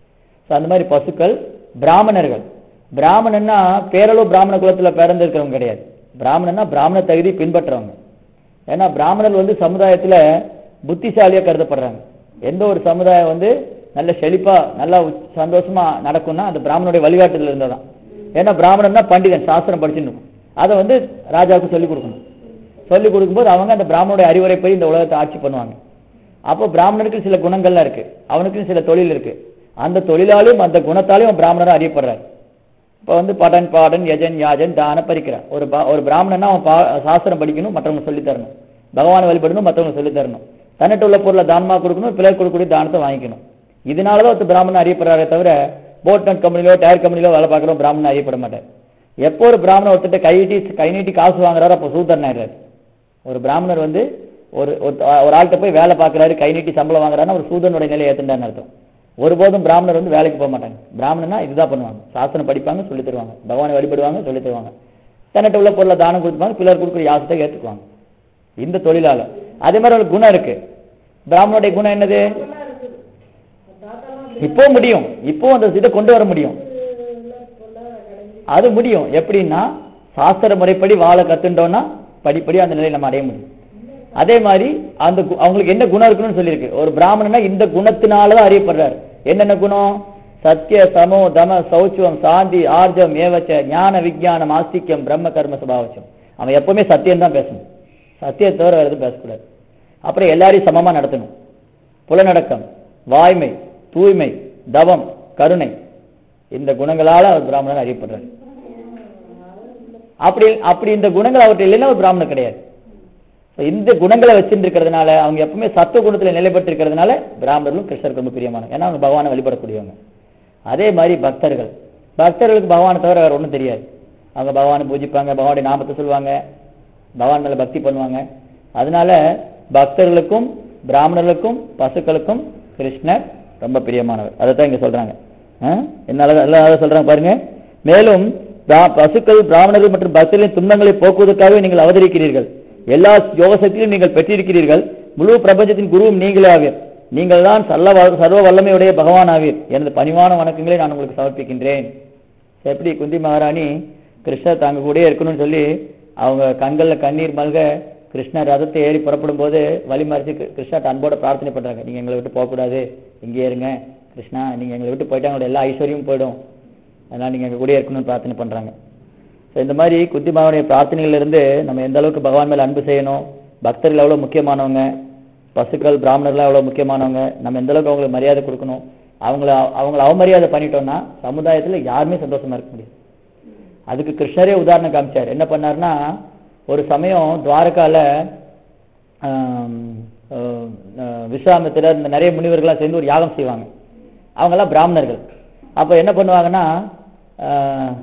Speaker 1: ஸோ அந்த மாதிரி பசுக்கள் பிராமணர்கள் பிராமணன்னா பேரளவு பிராமண குலத்துல பிறந்திருக்கிறவங்க கிடையாது பிராமணன்னா பிராமண தகுதி பின்பற்றவங்க ஏன்னா பிராமணர்கள் வந்து சமுதாயத்துல புத்திசாலியா கருதப்படுறாங்க எந்த ஒரு சமுதாயம் வந்து நல்ல செழிப்பா நல்லா உச்- சந்தோஷமா நடக்கும்னா அந்த பிராமணனுடைய வழிகாட்டுதல் இருந்ததான் ஏன்னா பிராமணன்னா பண்டிதன் சாஸ்திரம் படிச்சுன்னு இருக்கும் அதை வந்து ராஜாவுக்கு சொல்லிக் கொடுக்கணும் சொல்லிக் கொடுக்கும்போது அவங்க அந்த பிராமணனுடைய அறிவுரைப்படி இந்த உலகத்தை ஆட்சி பண்ணுவாங்க அப்போ பிராமணனுக்கு சில குணங்கள்லாம் இருக்கு அவனுக்கும் சில தொழில் இருக்கு அந்த தொழிலாலையும் அந்த குணத்தாலையும் அவன் பிராமணரா அறியப்படுறாரு இப்போ வந்து படன் பாடன் யஜன் யாஜன் தான பறிக்கிறான் ஒரு பா- ஒரு பிராமணனா அவன் பா சாஸ்திரம் படிக்கணும் மற்றவங்க சொல்லித் தரணும் பகவானை வழிபடணும் மற்றவங்க சொல்லித் தரணும் தன்னிட்ட உள்ள பொருளை தானமா கொடுக்கணும் பிறர் கொடுக்கக்கூடிய தானத்தை வாங்கிக்கணும் இதனால தான் ஒருத்தர் பிராமணன் அறியப்படுறாரே தவிர போட் நட் கம்பெனிலோ டயர் கம்பெனிலோ வேலை பார்க்குறோம் பிராமணன் அறியப்பட மாட்டார் எப்போ ஒரு பிராமணன் ஒருத்தர் கை நீட்டி கை நீட்டி காசு வாங்குறாரோ அப்போ சூதரன் ஆயிடுறாரு ஒரு பிராமணர் வந்து ஒரு ஒரு ஒரு ஆள்கிட்ட போய் வேலை பார்க்குறாரு கை நீட்டி சம்பளம் வாங்குறாருன்னா ஒரு சூதனுடைய நிலையை ஏற்றுண்டான்னு அர்த்தம் ஒருபோதும் பிராமணர் வந்து வேலைக்கு போக மாட்டாங்க பிராமணனா இதுதான் பண்ணுவாங்க சாஸ்திரம் படிப்பாங்க சொல்லித் தருவாங்க பகவானை வழிபடுவாங்க சொல்லித் தருவாங்க தன்னிட்ட உள்ள பொருளை தானம் கொடுப்பாங்க பிறர் கொடுக்குற யாசத்தை ஏற்றுக்குவாங்க இந்த தொழிலாளர் அதே மாதிரி ஒரு குணம் இருக்கு பிராமணனுடைய குணம் என்னது இப்போ முடியும் இப்போ அந்த இதை கொண்டு வர முடியும் அது முடியும் எப்படின்னா சாஸ்திர முறைப்படி வாழ கத்துட்டோம்னா படிப்படி அந்த நிலையை நம்ம அடைய முடியும் அதே மாதிரி அந்த கு- அவங்களுக்கு என்ன குணம் இருக்குன்னு சொல்லியிருக்கு ஒரு பிராமணனா இந்த குணத்தினாலதான் அறியப்படுறாரு என்னென்ன குணம் சத்திய சமோ தம சௌச்சுவம் சாந்தி ஆர்ஜம் ஏவச்ச ஞான விஞ்ஞானம் ஆஸ்திக்யம் பிரம்ம கர்ம சுபாவச்சம் அவன் எப்பவுமே சத்தியம் தான் பேசணும் சத்தியத்தை தவிர வேற எதுவும் பேசக்கூடாது அப்புறம் எல்லாரையும் சமமா நடத்தணும் புலனடக்கம் வாய்மை தூய்மை தவம் கருணை இந்த குணங்களால அவர் பிராமணர் அறியப்படுறார் அப்படி அப்படி இந்த குணங்கள் அவர்கிட்ட இல்லைன்னா ஒரு பிராமணர் கிடையாது So, இந்த குணங்களை வச்சிருக்கிறதுனால அவங்க எப்பவுமே சத்துவ குணத்துல நிலைப்பட்டு இருக்கிறதுனால பிராமணர்களும் கிருஷ்ணருக்கு ரொம்ப பிரியமானவங்க ஏன்னா அவங்க பகவானை வழிபடக்கூடியவங்க அதே மாதிரி பக்தர்கள் பக்தர்களுக்கு பகவானை தவிர வேற ஒண்ணும் தெரியாது அவங்க பகவானை பூஜிப்பாங்க பகவானுடைய நாமத்தை சொல்லுவாங்க பகவான் மேல பக்தி பண்ணுவாங்க அதனால பக்தர்களுக்கும் பிராமணர்களுக்கும் பசுக்களுக்கும் கிருஷ்ணர் ரொம்ப பிரியமானவர் அதைத்தான் இங்க சொல்றாங்க ஆ? என்ன அழகா எல்லாம் அழகா சொல்றாங்க பாருங்க மேலும் பிரா- பசுக்கள் பிராமணர்கள் மற்றும் பக்தர்களின் துன்பங்களை போக்குவதற்காகவே நீங்கள் அவதரிக்கிறீர்கள் எல்லா யோக சக்தியிலும் நீங்கள் பெற்றிருக்கிறீர்கள் முழு பிரபஞ்சத்தின் குருவும் நீங்களே ஆவீர் நீங்கள் தான் சல்ல வ- சர்வ வல்லமையுடைய பகவான் ஆவீர் எனது பணிவான வணக்கங்களை நான் உங்களுக்கு சமர்ப்பிக்கின்றேன் எப்படி குந்தி மகாராணி கிருஷ்ணர் தாங்க கூடயே இருக்கணும்னு சொல்லி அவங்க கண்கள்ல கண்ணீர் மல்க கிருஷ்ணர் ரதத்தை ஏறி புறப்படும் போது வழிமறிச்சு கி- கிருஷ்ணர்ட்ட அன்போட பிரார்த்தனை பண்றாங்க நீங்க எங்களை விட்டு போகக்கூடாது இங்கே இருங்க கிருஷ்ணா நீங்க எங்களை விட்டு போயிட்டா உங்களோட எல்லா ஐஸ்வர்யமும் போயிடும் அதனால நீங்க எங்க கூட இருக்கணும்னு பிரார்த்தனை பண்றாங்க ஸோ இந்த மாதிரி குத்தி பகவானுடைய பிரார்த்தனைகள்ல இருந்து நம்ம எந்த அளவுக்கு பகவான் மேல அன்பு செய்யணும் பக்தர்கள் எவ்வளவு முக்கியமானவங்க பசுக்கள் பிராமணர்கள் எவ்வளவு முக்கியமானவங்க நம்ம எந்த அளவுக்கு அவங்களுக்கு மரியாதை கொடுக்கணும் அவங்கள அவங்கள அவமரியாதை பண்ணிட்டோம்னா சமுதாயத்துல யாருமே சந்தோஷமா இருக்க முடியாது அதுக்கு கிருஷ்ணரே உதாரணம் காமிச்சார் என்ன பண்ணாருன்னா ஒரு சமயம் துவாரகால ஆம், ஆஹ், ஆஹ், விஸ்வாமித்திரர் இந்த நிறைய முனிவர்கள்லாம் சேர்ந்து ஒரு யாகம் செய்வாங்க அவங்கெல்லாம் பிராமணர்கள் அப்போ என்ன பண்ணுவாங்கன்னா ஆஹ்,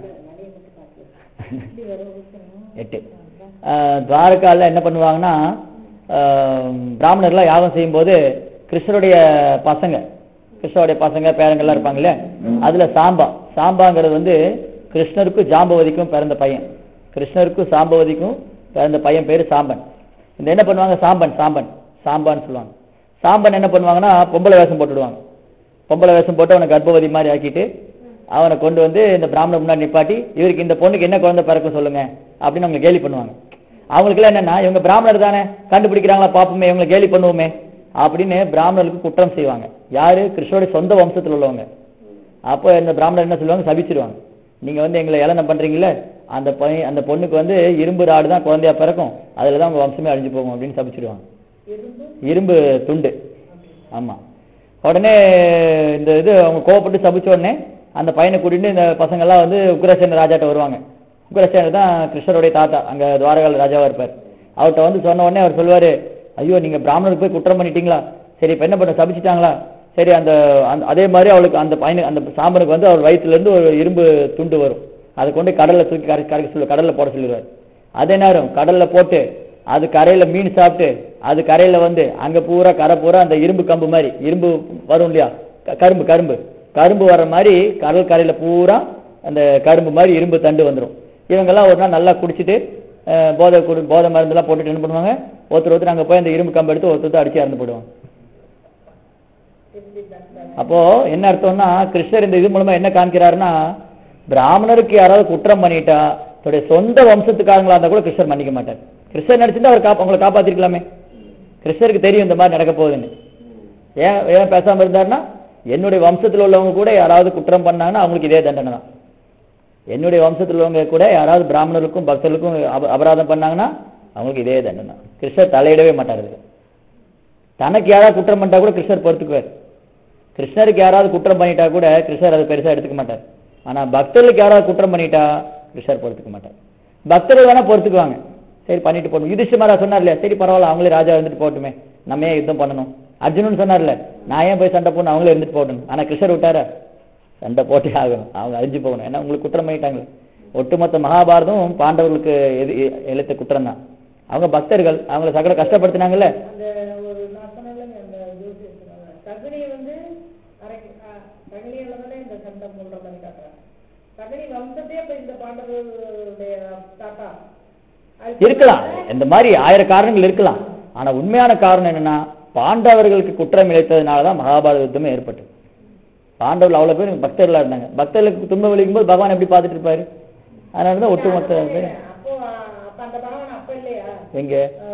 Speaker 1: எட்டு ஆஹ், துவாரகால என்ன பண்ணுவாங்கன்னா ஆஹ், பிராமணர்லாம் யாகம் செய்யும்போது கிருஷ்ணருடைய பசங்க கிருஷ்ணருடைய பசங்க பேரங்கள்லாம் இருப்பாங்கல்ல அதுல சாம்பா சாம்பாங்கிறது வந்து கிருஷ்ணருக்கும் ஜாம்பவதிக்கும் பிறந்த பையன் கிருஷ்ணருக்கும் சாம்பவதிக்கும் பிறந்த பையன் பேரு சாம்பன் இந்த என்ன பண்ணுவாங்க சாம்பன் சாம்பன் சாம்பான்னு சொல்லுவாங்க சாம்பன் என்ன பண்ணுவாங்கன்னா பொம்பளை வேஷம் போட்டுடுவாங்க பொம்பளை வேஷம் போட்டு அவனை கர்ப்பவதி மாதிரி ஆக்கிட்டு அவனை கொண்டு வந்து இந்த பிராமணன் முன்னாடி நிப்பாட்டி இவருக்கு இந்த பொண்ணுக்கு என்ன குழந்தை பிறக்கும் சொல்லுங்க அப்படின்னு அவங்க கேலி பண்ணுவாங்க அவங்களுக்குலாம் என்னன்னா இவங்க பிராமணர் தானே கண்டுபிடிக்கிறாங்களா பாப்போமே இவங்களை கேலி பண்ணுவோமே அப்படின்னு பிராமணர்களுக்கு குற்றம் செய்வாங்க யாரு கிருஷ்ணருடைய சொந்த வம்சத்தில் உள்ளவங்க அப்போ இந்த பிராமணர் என்ன சொல்லுவாங்க சபிச்சிருவாங்க நீங்க வந்து எங்களை ஏளனம் பண்றீங்கல்ல அந்த பையன் அந்த பொண்ணுக்கு வந்து இரும்பு ராடு தான் குழந்தையா பிறக்கும் அதுல தான் உங்க வம்சமே அழிஞ்சு போகும் அப்படின்னு சபிச்சிருவாங்க இரும்பு துண்டு ஆமா உடனே இந்த இது அவங்க கோவப்பட்டு சபிச்ச உடனே அந்த பையனை கூட்டிட்டு இந்த பசங்கெல்லாம் வந்து உக்ரசேன ராஜாட்ட வருவாங்க உக்ரசேனர் தான் கிருஷ்ணருடைய தாத்தா அங்க துவாரகால ராஜாவா இருப்பார் அவர்கிட்ட வந்து சொன்ன உடனே அவர் சொல்லுவாரு ஐயோ நீங்க பிராமணருக்கு போய் குற்றம் பண்ணிட்டீங்களா சரி இப்ப என்ன பண்ண சபிச்சிட்டாங்களா சரி அந்த அந்த- அதே மாதிரி அவளுக்கு அந்த பையனுக்கு அந்த சாம்பனுக்கு வந்து அவர் வயித்துல இருந்து ஒரு இரும்பு துண்டு வரும் அதை கொண்டு கடல்ல தூக்கி கரை கரைக்க சொல்லு கடல்ல போட சொல்லிடுவார் அதே நேரம் கடல்ல போட்டு அது கரையில மீன் சாப்பிட்டு அது கரையில வந்து அங்க பூரா கரை பூரா அந்த இரும்பு கம்பு மாதிரி இரும்பு வரும் இல்லையா க- கரும்பு கரும்பு கரும்பு வர மாதிரி கடல் கரையில பூரா அந்த கரும்பு மாதிரி இரும்பு தண்டு வந்துடும் இவங்கெல்லாம் ஒரு நாள் நல்லா குடிச்சிட்டு அஹ், போதை குடி போதை மருந்தெல்லாம் போட்டுட்டு என்ன பண்ணுவாங்க ஒருத்தர் ஒருத்தர் அங்க போய் அந்த இரும்பு கம்பு எடுத்து ஒருத்தர் ஒருத்தர் அடிச்சு இறந்து போடுவாங்க அப்போ என்ன அர்த்தம்னா கிருஷ்ணர் இந்த இது மூலமா என்ன காமிக்கிறாருன்னா பிராமணருக்கு யாராவது குற்றம் பண்ணிட்டா தன்னுடைய சொந்த வம்சத்துக்காரங்களா இருந்தா கூட கிருஷ்ணர் மன்னிக்க மாட்டார் கிருஷ்ணர் நடிச்சிருந்தா அவர் காப்ப உங்களை காப்பாத்திருக்கலாமே கிருஷ்ணருக்கு தெரியும் இந்த மாதிரி நடக்க போகுதுன்னு ஏன் ஏன் பேசாம இருந்தாருன்னா என்னுடைய வம்சத்துல உள்ளவங்க கூட யாராவது குற்றம் பண்ணாங்கன்னா அவங்களுக்கு இதே தண்டனை தான் என்னுடைய வம்சத்தில் உள்ளவங்க கூட யாராவது பிராமணருக்கும் பக்தர்களுக்கும் அப- அபராதம் பண்ணாங்கன்னா அவங்களுக்கு இதே தண்டனை தான் கிருஷ்ணர் தலையிடவே மாட்டார் இதுல தனக்கு யாராவது குற்றம் பண்ணிட்டா கூட கிருஷ்ணர் பொறுத்துக்குவார் கிருஷ்ணருக்கு யாராவது குற்றம் பண்ணிட்டா கூட கிருஷ்ணர் அதை பெருசா எடுத்துக்க மாட்டார் ஆனா பக்தர்களுக்கு யாராவது குற்றம் பண்ணிட்டா கிருஷ்ணர் பொறுத்துக்க மாட்டார் பக்தர்கள் வேணா பொறுத்துக்குவாங்க சரி பண்ணிட்டு போகணும் யுதிஷ்டமாரா சொன்னார் இல்லையா சரி பரவாயில்ல அவங்களே ராஜா இருந்துட்டு போகட்டுமே நம்ம ஏன் யுத்தம் பண்ணணும் அர்ஜுனன் சொன்னார்ல நான் ஏன் போய் சண்டை போடணும் அவங்களே இருந்துட்டு போகணும் ஆனா கிருஷ்ணர் விட்டாரா சண்டை போட்டே ஆகணும் அவங்க அழிஞ்சு போகணும் ஏன்னா உங்களுக்கு குற்றம் பண்ணிட்டாங்களே ஒட்டுமொத்த மகாபாரதம் பாண்டவர்களுக்கு எது எழுத்த குற்றம் தான் அவங்க பக்தர்கள் அவங்கள சகல கஷ்டப்படுத்தினாங்கல்ல
Speaker 3: அந்த ஒரு நான் சொன்னேன்லங்க அந்த ஜோசியர் சொன்னாங்க சகுனி வந்து அரைக்கு சகுனியால தானே இந்த சண்டை மூன்ற மாதிரி காட்டுறாங்க சகுனி வம்சத்தையே இப்ப இந்த பாண்டவர்களுடைய தாத்தா அது
Speaker 1: இருக்கலாம் இந்த மாதிரி ஆயிரம் காரணங்கள் இருக்கலாம் ஆனா உண்மையான காரணம் என்னன்னா பாண்டவர்களுக்கு குற்றம் இழைத்ததுனால தான் மகாபாரத யுத்தமே ஏற்பட்டது பாண்டவர்கள் அவ்வளவு பேர் பக்தர்களா இருந்தாங்க பக்தர்களுக்கு துன்பம் விளைக்கும் போது பகவான் எப்படி பார்த்துட்டு இருப்பாரு அதனால தான் ஒட்டுமொத்த பேர்
Speaker 3: அப்போ அப்ப அந்த பகவான் அப்ப இல்லையா
Speaker 1: எங்க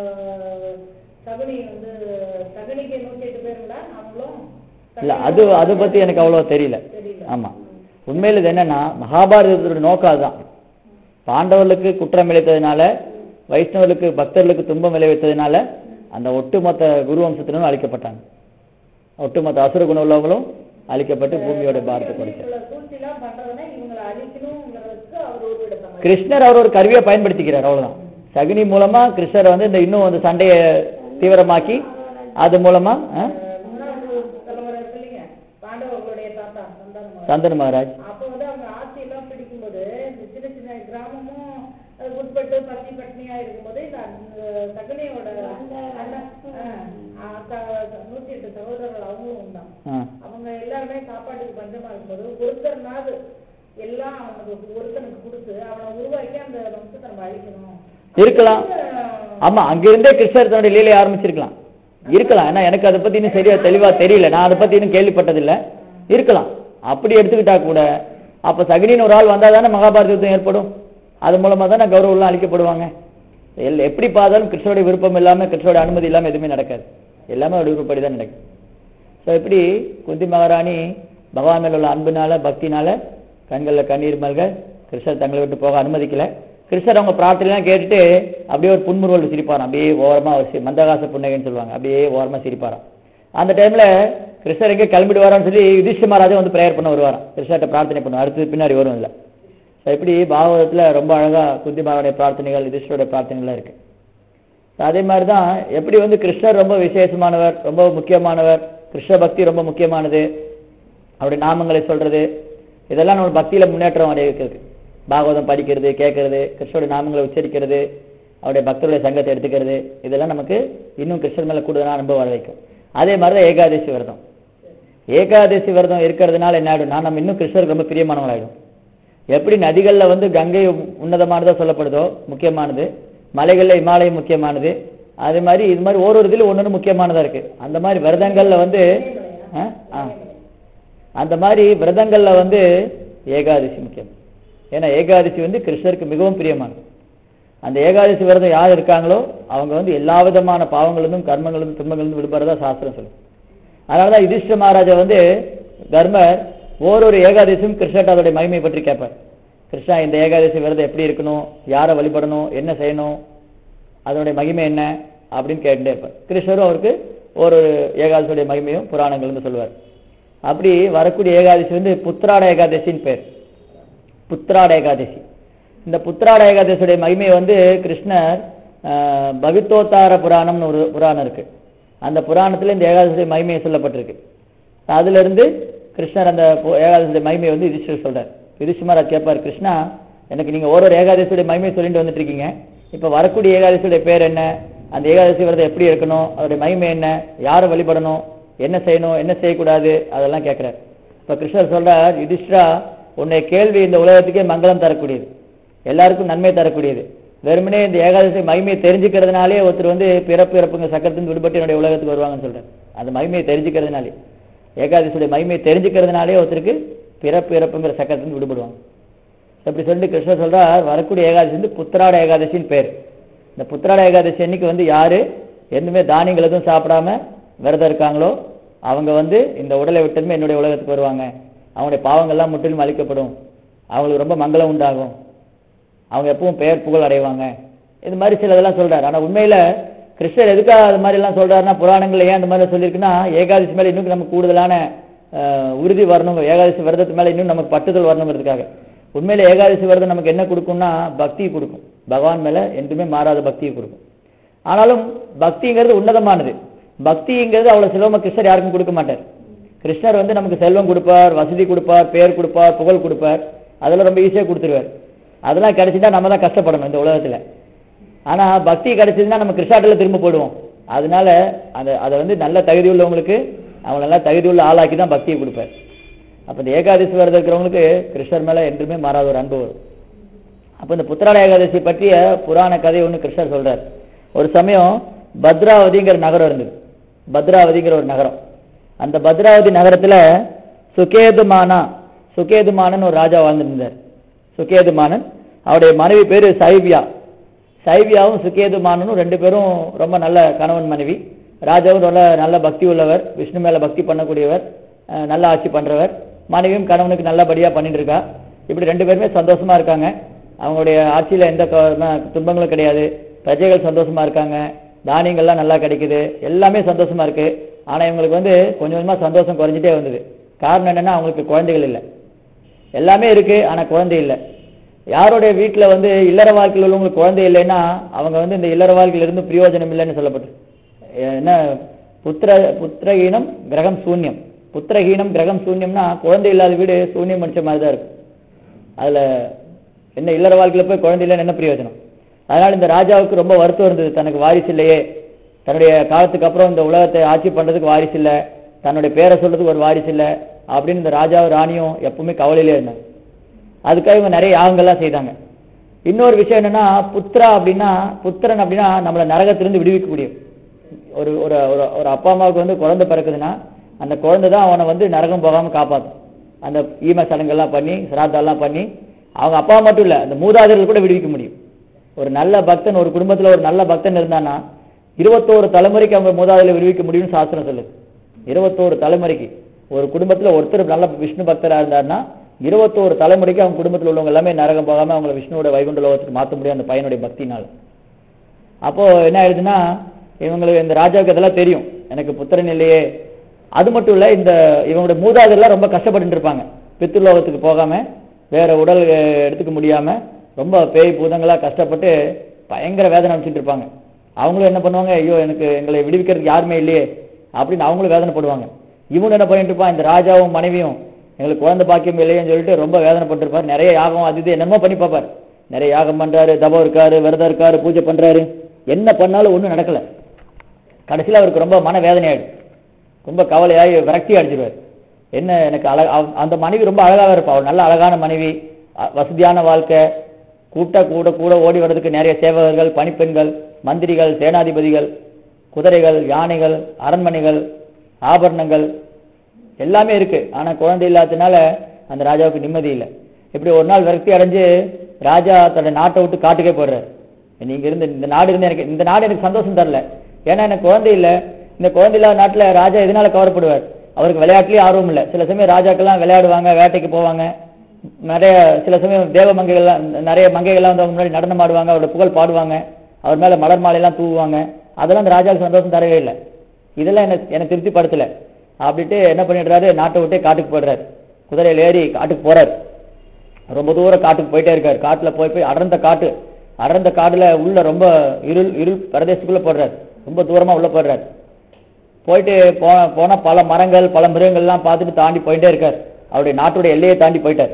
Speaker 3: ஆஹ், சகுனி வந்து சகுனிக்கு நூத்தி எட்டு பேருங்களா அவங்களும்
Speaker 1: இல்ல அது அதை பத்தி எனக்கு அவ்வளவு தெரியல
Speaker 3: தெரியல.
Speaker 1: ஆமா உண்மையில இது என்னன்னா மகாபாரதத்தோட நோக்கம் அதுதான் பாண்டவர்களுக்கு குற்றம் இழைத்ததுனால வைஷ்ணவர்களுக்கு பக்தர்களுக்கு துன்பம் விளைவித்ததுனால அந்த ஒட்டுமொத்த குரு வம்சத்தினரும் அழிக்கப்பட்டாங்க ஒட்டுமொத்த அசுர குணம் உள்ளவங்களும் அழிக்கப்பட்டு பூமியோட பாரத்தை குறைச்சார்
Speaker 3: இவ்வளவு சூழ்ச்சிலாம் பண்றதுன்னா இவங்களை அழிக்கணுங்கிறதுக்கு அவர் ஒரு எடுத்தாங்க
Speaker 1: கிருஷ்ணர் அவர் ஒரு கருவியா பயன்படுத்திக்கிறார் அவ்வளவுதான் சகுனி மூலமா கிருஷ்ணர் வந்து இந்த இன்னும் அந்த சண்டையை தீவிரமாக்கி அது மூலமா ஆ,
Speaker 3: மூணாவது தலைமுறை இருக்கு இல்லைங்க பாண்டவர்களுடைய தாத்தா சந்தானம்
Speaker 1: சந்தனு மகாராஜ்
Speaker 3: அப்ப வந்து அவங்க ஆட்சி எல்லாம் பிடிக்கும்போது இந்த சின்ன சின்ன கிராமமும் அது உட்பட்டு பத்தி பட்னியா இருக்கும்போது இந்த அந்த சகுனியோட அண்ணன் ஆ, அக்கா நூத்தி எட்டு சகோதரர்கள் அவங்களும் உண்டான்
Speaker 1: ஆ
Speaker 3: அவங்க எல்லாருமே சாப்பாட்டுக்கு பஞ்சமா இருக்கும்போது ஒருத்தர்னாவது எல்லாம் அவனுக்கு ஒருத்தனுக்கு கொடுத்து அவனை உருவாக்கி அந்த வம்சத்தை நம்ம அழிக்கணும்
Speaker 1: இருக்கலாம் ஆமா அங்கிருந்தே கிருஷ்ணர் தன்னுடைய லீலையை ஆரம்பிச்சிருக்கலாம் இருக்கலாம் ஏன்னா எனக்கு அதை பத்தி இன்னும் சரியா தெளிவா தெரியல நான் அதை பத்தி இன்னும் கேள்விப்பட்டதில்ல இருக்கலாம் அப்படி எடுத்துக்கிட்டா கூட அப்ப சகுனின்னு ஒரு ஆள் வந்தா தானே மகாபாரத யுத்தம் ஏற்படும் அது மூலமா தானே கௌரவம்லாம் அழிக்கப்படுவாங்க எல் எப்படி பார்த்தாலும் கிருஷ்ணருடைய விருப்பம் இல்லாம கிருஷ்ணருடைய அனுமதி இல்லாம எதுவுமே நடக்காது எல்லாமே அவருடைய விருப்பப்படி தான் நடக்கும் ஸோ எப்படி குந்தி மகாராணி பகவான் மேல உள்ள அன்புனால பக்தினால கண்கள்ல கண்ணீர் மல்க கிருஷ்ணர் தங்களை விட்டு போக அனுமதிக்கல கிருஷ்ணர் அவங்க பிரார்த்தனைலாம் கேட்டுட்டு அப்படியே ஒரு புன்முறுவல் சிரிப்பாராம் அப்படியே ஓரமா ஒரு சி- மந்தகாச புன்னகைன்னு சொல்லுவாங்க அப்படியே ஓரமா சிரிப்பாராம் அந்த டைம்ல கிருஷ்ணர் எங்கே கிளம்பிட்டு வரான்னு சொல்லி யுதிஷ்ட மகாராஜா வந்து ப்ரேயர் பண்ண வருவாராம் கிருஷ்ணர்கிட்ட பிரார்த்தனை பண்ணுவார் அடுத்தது பின்னாடி வரும் இதுல So, இப்படி பாகவதத்துல ரொம்ப அழகா குந்தி பாவனுடைய பிரார்த்தனைகள் யுதிஷ்டருடைய பிரார்த்தனைகள் இருக்கு So, அதே மாதிரி தான் எப்படி வந்து கிருஷ்ணர் ரொம்ப விசேஷமானவர் ரொம்ப முக்கியமானவர் கிருஷ்ண பக்தி ரொம்ப முக்கியமானது அவருடைய நாமங்களை சொல்றது இதெல்லாம் நம்ம பக்தியில முன்னேற்றம் அடைவிக்கிறது பாகவதம் படிக்கிறது கேட்கறது கிருஷ்ணருடைய நாமங்களை உச்சரிக்கிறது அவருடைய பக்தருடைய சங்கத்தை எடுத்துக்கிறது இதெல்லாம் நமக்கு இன்னும் கிருஷ்ணர் மேல கூடுதலான அனுபவம் வர வைக்கும் அதே மாதிரி தான் ஏகாதசி விரதம் ஏகாதசி விரதம் இருக்கிறதுனால என்ன ஆயிடும்னா நம்ம இன்னும் கிருஷ்ணருக்கு ரொம்ப பிரியமானவங்களாயிடும் எப்படி நதிகள்ல வந்து கங்கை உன்னதமானதா சொல்லப்படுதோ முக்கியமானது மலைகள்ல இமாலயம் முக்கியமானது அதே மாதிரி இது மாதிரி ஒரு ஒரு இதுல ஒன்னொன்னு முக்கியமானதா இருக்கு அந்த மாதிரி விரதங்கள்ல வந்து ஆ? ஆ. அந்த மாதிரி விரதங்கள்ல வந்து ஏகாதசி முக்கியம் ஏன்னா ஏகாதசி வந்து கிருஷ்ணருக்கு மிகவும் பிரியமானது அந்த ஏகாதசி விரதம் யார் இருக்காங்களோ அவங்க வந்து எல்லா விதமான பாவங்களிலும் கர்மங்களிலும் துன்பங்களிலும் விடுபடுறதா சாஸ்திரம் சொல்லுது அதனாலதான் யுதிஷ்ட மகாராஜா வந்து தர்மர் ஓரொரு ஏகாதசியும் கிருஷ்ணர்ட்ட அதோடைய மகிமை பற்றி கேட்பார் கிருஷ்ணா இந்த ஏகாதசி விரதம் எப்படி இருக்கணும் யாரை வழிபடணும் என்ன செய்யணும் அதனுடைய மகிமை என்ன அப்படின்னு கேட்டுட்டே இருப்பார் கிருஷ்ணரும் அவருக்கு ஒரு ஏகாதசியுடைய மகிமையும் புராணங்கள்னு சொல்லுவார் அப்படி வரக்கூடிய ஏகாதசி வந்து புத்திராட ஏகாதசின்னு பேர் புத்திராட ஏகாதசி இந்த புத்திராட ஏகாதசியுடைய மகிமை வந்து கிருஷ்ணர் ஆஹ், பவித்தோத்தார புராணம்னு ஒரு புராணம் இருக்கு அந்த புராணத்துல இந்த ஏகாதசியுடைய மகிமையை சொல்லப்பட்டிருக்கு அதுல இருந்து கிருஷ்ணர் அந்த பு- ஏகாதசியுடைய மகிமையை வந்து யுதிஷ்டர் சொல்றார் யுதிஷ்மராஜ் கேட்பார் கிருஷ்ணா எனக்கு நீங்க ஒரு ஒரு ஏகாதசியுடைய மகிமையை சொல்லிட்டு வந்துட்டு இருக்கீங்க இப்ப வரக்கூடிய ஏகாதசியுடைய பேர் என்ன அந்த ஏகாதசி விரதம் எப்படி இருக்கணும் அதோடைய மகிமை என்ன யாரை வழிபடணும் என்ன செய்யணும் என்ன செய்யக்கூடாது அதெல்லாம் கேட்கிறார் இப்ப கிருஷ்ணர் சொல்றார் யுதிஷ்டரா உன்னை கேள்வி இந்த உலகத்துக்கே மங்களம் தரக்கூடியது எல்லாருக்கும் நன்மை தரக்கூடியது வெறுமனே இந்த ஏகாதசி மகிமையை தெரிஞ்சுக்கிறதுனாலே ஒருத்தர் வந்து பிறப்பு இறப்புங்க சக்கரத்தின் விடுபட்டு என்னுடைய உலகத்துக்கு வருவாங்கன்னு சொல்றாரு அந்த மகிமையை தெரிஞ்சுக்கிறதுனாலே ஏகாதசியுடைய மகிமையை தெரிஞ்சுக்கிறதுனாலே ஒருத்தருக்கு பிறப்பு இறப்புங்கிற சக்கரத்தின் விடுபடுவாங்க அப்படி சொல்லிட்டு கிருஷ்ணர் சொல்றார் வரக்கூடிய ஏகாதசி வந்து புத்திராட ஏகாதசின்னு பேர் இந்த புத்திராட ஏகாதசி அன்னைக்கு வந்து யாரு எதுவுமே தானியங்கள் எதுவும் சாப்பிடாம விரதம் இருக்காங்களோ அவங்க வந்து இந்த உடலை விட்டதுமே என்னுடைய உலகத்துக்கு வருவாங்க அவங்களுடைய பாவங்கள்லாம் முற்றிலும் அழிக்கப்படும் அவங்களுக்கு ரொம்ப மங்களம் உண்டாகும் அவங்க எப்பவும் பெயர் புகழ் அடைவாங்க இது மாதிரி சிலதெல்லாம் சொல்றாரு ஆனா உண்மையில கிருஷ்ணர் எதுக்காக அது மாதிரி எல்லாம் சொல்றாருன்னா புராணங்கள்ல ஏன் அந்த மாதிரி சொல்லியிருக்குன்னா ஏகாதசி மேல இன்னும் நமக்கு கூடுதலான அஹ், உறுதி வரணும் ஏகாதசி விரதத்து மேல இன்னும் நமக்கு பட்டுதல் வரணுங்கிறதுக்காக உண்மையில ஏகாதசி விரதம் நமக்கு என்ன கொடுக்கும்னா பக்தி கொடுக்கும் பகவான் மேல என்றுமே மாறாத பக்தியை கொடுக்கும் ஆனாலும் பக்திங்கிறது உன்னதமானது பக்திங்கிறது அவ்வளவு சுலபமா கிருஷ்ணர் யாருக்கும் கொடுக்க மாட்டார் கிருஷ்ணர் வந்து நமக்கு செல்வம் கொடுப்பார் வசதி கொடுப்பார் பேர் கொடுப்பார் புகழ் கொடுப்பார் அதெல்லாம் ரொம்ப ஈஸியா கொடுத்துருவார் அதெல்லாம் கிடைச்சிட்டா நம்ம தான் கஷ்டப்படணும் இந்த உலகத்துல ஆனா பக்தி கிடைச்சதுன்னா நம்ம கிருஷ்ணாட்டில் திரும்ப போடுவோம் அதனால அந்த அதை வந்து நல்ல தகுதி உள்ளவங்களுக்கு அவங்க நல்லா தகுதி உள்ள ஆளாக்கி தான் பக்தியை கொடுப்பார் அப்ப இந்த ஏகாதசி விரதம் இருக்கிறவங்களுக்கு கிருஷ்ணர் மேல என்றுமே மாறாத ஒரு அன்பு வரும் அப்ப இந்த புத்திராட ஏகாதசி பற்றிய புராண கதை ஒண்ணு கிருஷ்ணர் சொல்றார் ஒரு சமயம் பத்ராவதிங்கிற நகரம் இருந்தது பத்ராவதிங்கிற ஒரு நகரம் அந்த பத்ராவதி நகரத்துல சுகேதுமானா சுகேதுமானன் ஒரு ராஜா வாழ்ந்துருந்தார் சுகேதுமானன் அவருடைய மனைவி பேரு சைவியா சைவியாவும் சுகேதுமானனும் ரெண்டு பேரும் ரொம்ப நல்ல கணவன் மனைவி ராஜாவும் நல்ல நல்ல பக்தி உள்ளவர் விஷ்ணு மேல பக்தி பண்ணக்கூடியவர் அஹ், நல்ல ஆட்சி பண்றவர் மனைவியும் கணவனுக்கு நல்லபடியா பண்ணிட்டு இருக்கா இப்படி ரெண்டு பேருமே சந்தோஷமா இருக்காங்க அவங்களுடைய ஆட்சியில எந்த க- ம- துன்பங்களும் கிடையாது பிரஜைகள் சந்தோஷமா இருக்காங்க தானியங்கள்லாம் நல்லா கிடைக்குது எல்லாமே சந்தோஷமா இருக்கு ஆனா இவங்களுக்கு வந்து கொஞ்சம் கொஞ்சமா சந்தோஷம் குறைஞ்சிட்டே வந்தது காரணம் என்னன்னா அவங்களுக்கு குழந்தைகள் இல்லை எல்லாமே இருக்கு ஆனா குழந்தை இல்லை யாருடைய வீட்டுல வந்து இல்லற வாழ்க்கையில் உள்ளவங்களுக்கு குழந்தை இல்லைன்னா அவங்க வந்து இந்த இல்லற வாழ்க்கையில இருந்து பிரயோஜனம் இல்லைன்னு சொல்லப்பட்டு என்ன புத்திர புத்திரஹீனம் கிரகம் சூன்யம் புத்திரஹீனம் கிரகம் சூன்யம்னா குழந்தை இல்லாத வீடு சூன்யம் படிச்ச மாதிரி தான் இருக்கும் அதுல என்ன இல்லற வாழ்க்கையில போய் குழந்தை இல்லைன்னு என்ன பிரயோஜனம் அதனால இந்த ராஜாவுக்கு ரொம்ப வருத்தம் இருந்தது தனக்கு வாரிசு இல்லையே தன்னுடைய காலத்துக்கு அப்புறம் இந்த உலகத்தை ஆட்சி பண்றதுக்கு வாரிசு இல்லை தன்னுடைய பேரை சொல்றதுக்கு ஒரு வாரிசு இல்லை அப்படின்னு இந்த ராஜாவும் ராணியும் எப்பவுமே கவலையிலே இருந்தாங்க அதுக்காக இவங்க நிறைய யாகங்கள்லாம் செய்தாங்க இன்னொரு விஷயம் என்னன்னா புத்திரா அப்படின்னா புத்திரன் அப்படின்னா நம்மளை நரகத்திலிருந்து விடுவிக்கக்கூடிய ஒரு ஒரு ஒரு- ஒரு அப்பா அம்மாவுக்கு வந்து குழந்தை பிறக்குதுன்னா அந்த குழந்தை தான் அவனை வந்து நரகம் போகாம காப்பாற்றும் அந்த ஈம சடங்கெல்லாம் பண்ணி சிராத்தெல்லாம் பண்ணி அவங்க அப்பா மட்டும் இல்ல அந்த மூதாதையர்கள் கூட விடுவிக்க முடியும் ஒரு நல்ல பக்தன் ஒரு குடும்பத்துல ஒரு நல்ல பக்தன் இருந்தானா இருபத்தோரு தலைமுறைக்கு அவங்க மூதாதையில விடுவிக்க முடியும்னு சாஸ்திரம் சொல்லுது இருபத்தோரு தலைமுறைக்கு ஒரு குடும்பத்துல ஒருத்தர் நல்ல விஷ்ணு பக்தரா இருந்தாருன்னா இருபத்தோரு தலைமுறைக்கு அவங்க குடும்பத்துல உள்ளவங்க எல்லாமே நரகம் போகாம அவங்கள விஷ்ணுவோட வைகுண்ட லோகத்துக்கு மாத்த முடியும் அந்த பையனுடைய பக்தினால அப்போ என்ன ஆயிடுதுன்னா இவங்களுக்கு இந்த ராஜாவுக்கு அதெல்லாம் தெரியும் எனக்கு புத்திரன் இல்லையே அது மட்டும் இல்ல இந்த இவங்களுடைய மூதாதையெல்லாம் ரொம்ப கஷ்டப்பட்டு இருப்பாங்க பித்ருலோகத்துக்கு போகாம வேற உடல் அஹ், எடுத்துக்க முடியாம ரொம்ப பேய் பூதங்களா கஷ்டப்பட்டு பயங்கர வேதனை அனுப்பிச்சிட்டு இருப்பாங்க அவங்களும் என்ன பண்ணுவாங்க ஐயோ எனக்கு எங்களை விடுவிக்கிறதுக்கு யாருமே இல்லையே அப்படின்னு அவங்களும் வேதனைப்படுவாங்க இவனும் என்ன பண்ணிட்டு இருப்பான் இந்த ராஜாவும் மனைவியும் எங்களுக்கு குழந்தை பாக்கியம் இல்லையேன்னு சொல்லிட்டு ரொம்ப வேதனைப்பட்டிருப்பார் நிறைய யாகம் அது இது என்னமோ பண்ணி பார்ப்பார் நிறைய யாகம் பண்றாரு தபம் இருக்காரு விரதம் இருக்காரு பூஜை பண்றாரு என்ன பண்ணாலும் ஒண்ணும் நடக்கல கடைசியில அவருக்கு ரொம்ப மன வேதனையாயிடும் ரொம்ப கவலையாகி விரக்தி அடிச்சிருவார் என்ன எனக்கு அழ அவ- அந்த மனைவி ரொம்ப அழகாக இருப்பா அவள் நல்ல அழகான மனைவி அ- வசதியான வாழ்க்கை கூட்ட கூட கூட ஓடி வர்றதுக்கு நிறைய சேவகர்கள் பணிப்பெண்கள் மந்திரிகள் சேனாதிபதிகள் குதிரைகள் யானைகள் அரண்மனைகள் ஆபரணங்கள் எல்லாமே இருக்கு ஆனா குழந்தை இல்லாததுனால அந்த ராஜாவுக்கு நிம்மதி இல்லை இப்படி ஒரு நாள் விரக்தி அடைஞ்சு ராஜா தன்னோட நாட்டை விட்டு காட்டுக்கே போடுறாரு நீங்க இருந்து இந்த நாடு இருந்து எனக்கு இந்த நாடு எனக்கு சந்தோஷம் தரல ஏன்னா எனக்கு குழந்தை இல்லை இந்த குழந்தை இல்லாத நாட்டுல ராஜா எதனால கவரப்படுவார் அவருக்கு விளையாட்டுலயே ஆர்வம் இல்லை சில சமயம் ராஜாக்கெல்லாம் விளையாடுவாங்க வேட்டைக்கு போவாங்க நிறைய சில சமயம் தேவ மங்கைகள்லாம் நிறைய மங்கைகள்லாம் வந்து அவங்க முன்னாடி நடனம் ஆடுவாங்க அவரோட புகழ் பாடுவாங்க அவர் மேல மலர் மாலையெல்லாம் தூவுவாங்க அதெல்லாம் அந்த ராஜாவுக்கு சந்தோஷம் தரவே இல்லை இதெல்லாம் எனக்கு எனக்கு திருப்திப்படுத்தல அப்படின்ட்டு என்ன பண்ணிடுறாரு நாட்டை விட்டே காட்டுக்கு போயிடுறாரு குதிரையில் ஏறி காட்டுக்கு போறாரு ரொம்ப தூரம் காட்டுக்கு போயிட்டே இருக்காரு காட்டுல போய் போய் அடர்ந்த காட்டு அடர்ந்த காடுல உள்ள ரொம்ப இருள் இருள் பிரதேசத்துக்குள்ள போடுறாரு ரொம்ப தூரமா உள்ள போடுறாரு போயிட்டு போ போன பல மரங்கள் பல மிருகங்கள்லாம் பார்த்துட்டு தாண்டி போயிட்டே இருக்கார் அவருடைய நாட்டுடைய எல்லையை தாண்டி போயிட்டார்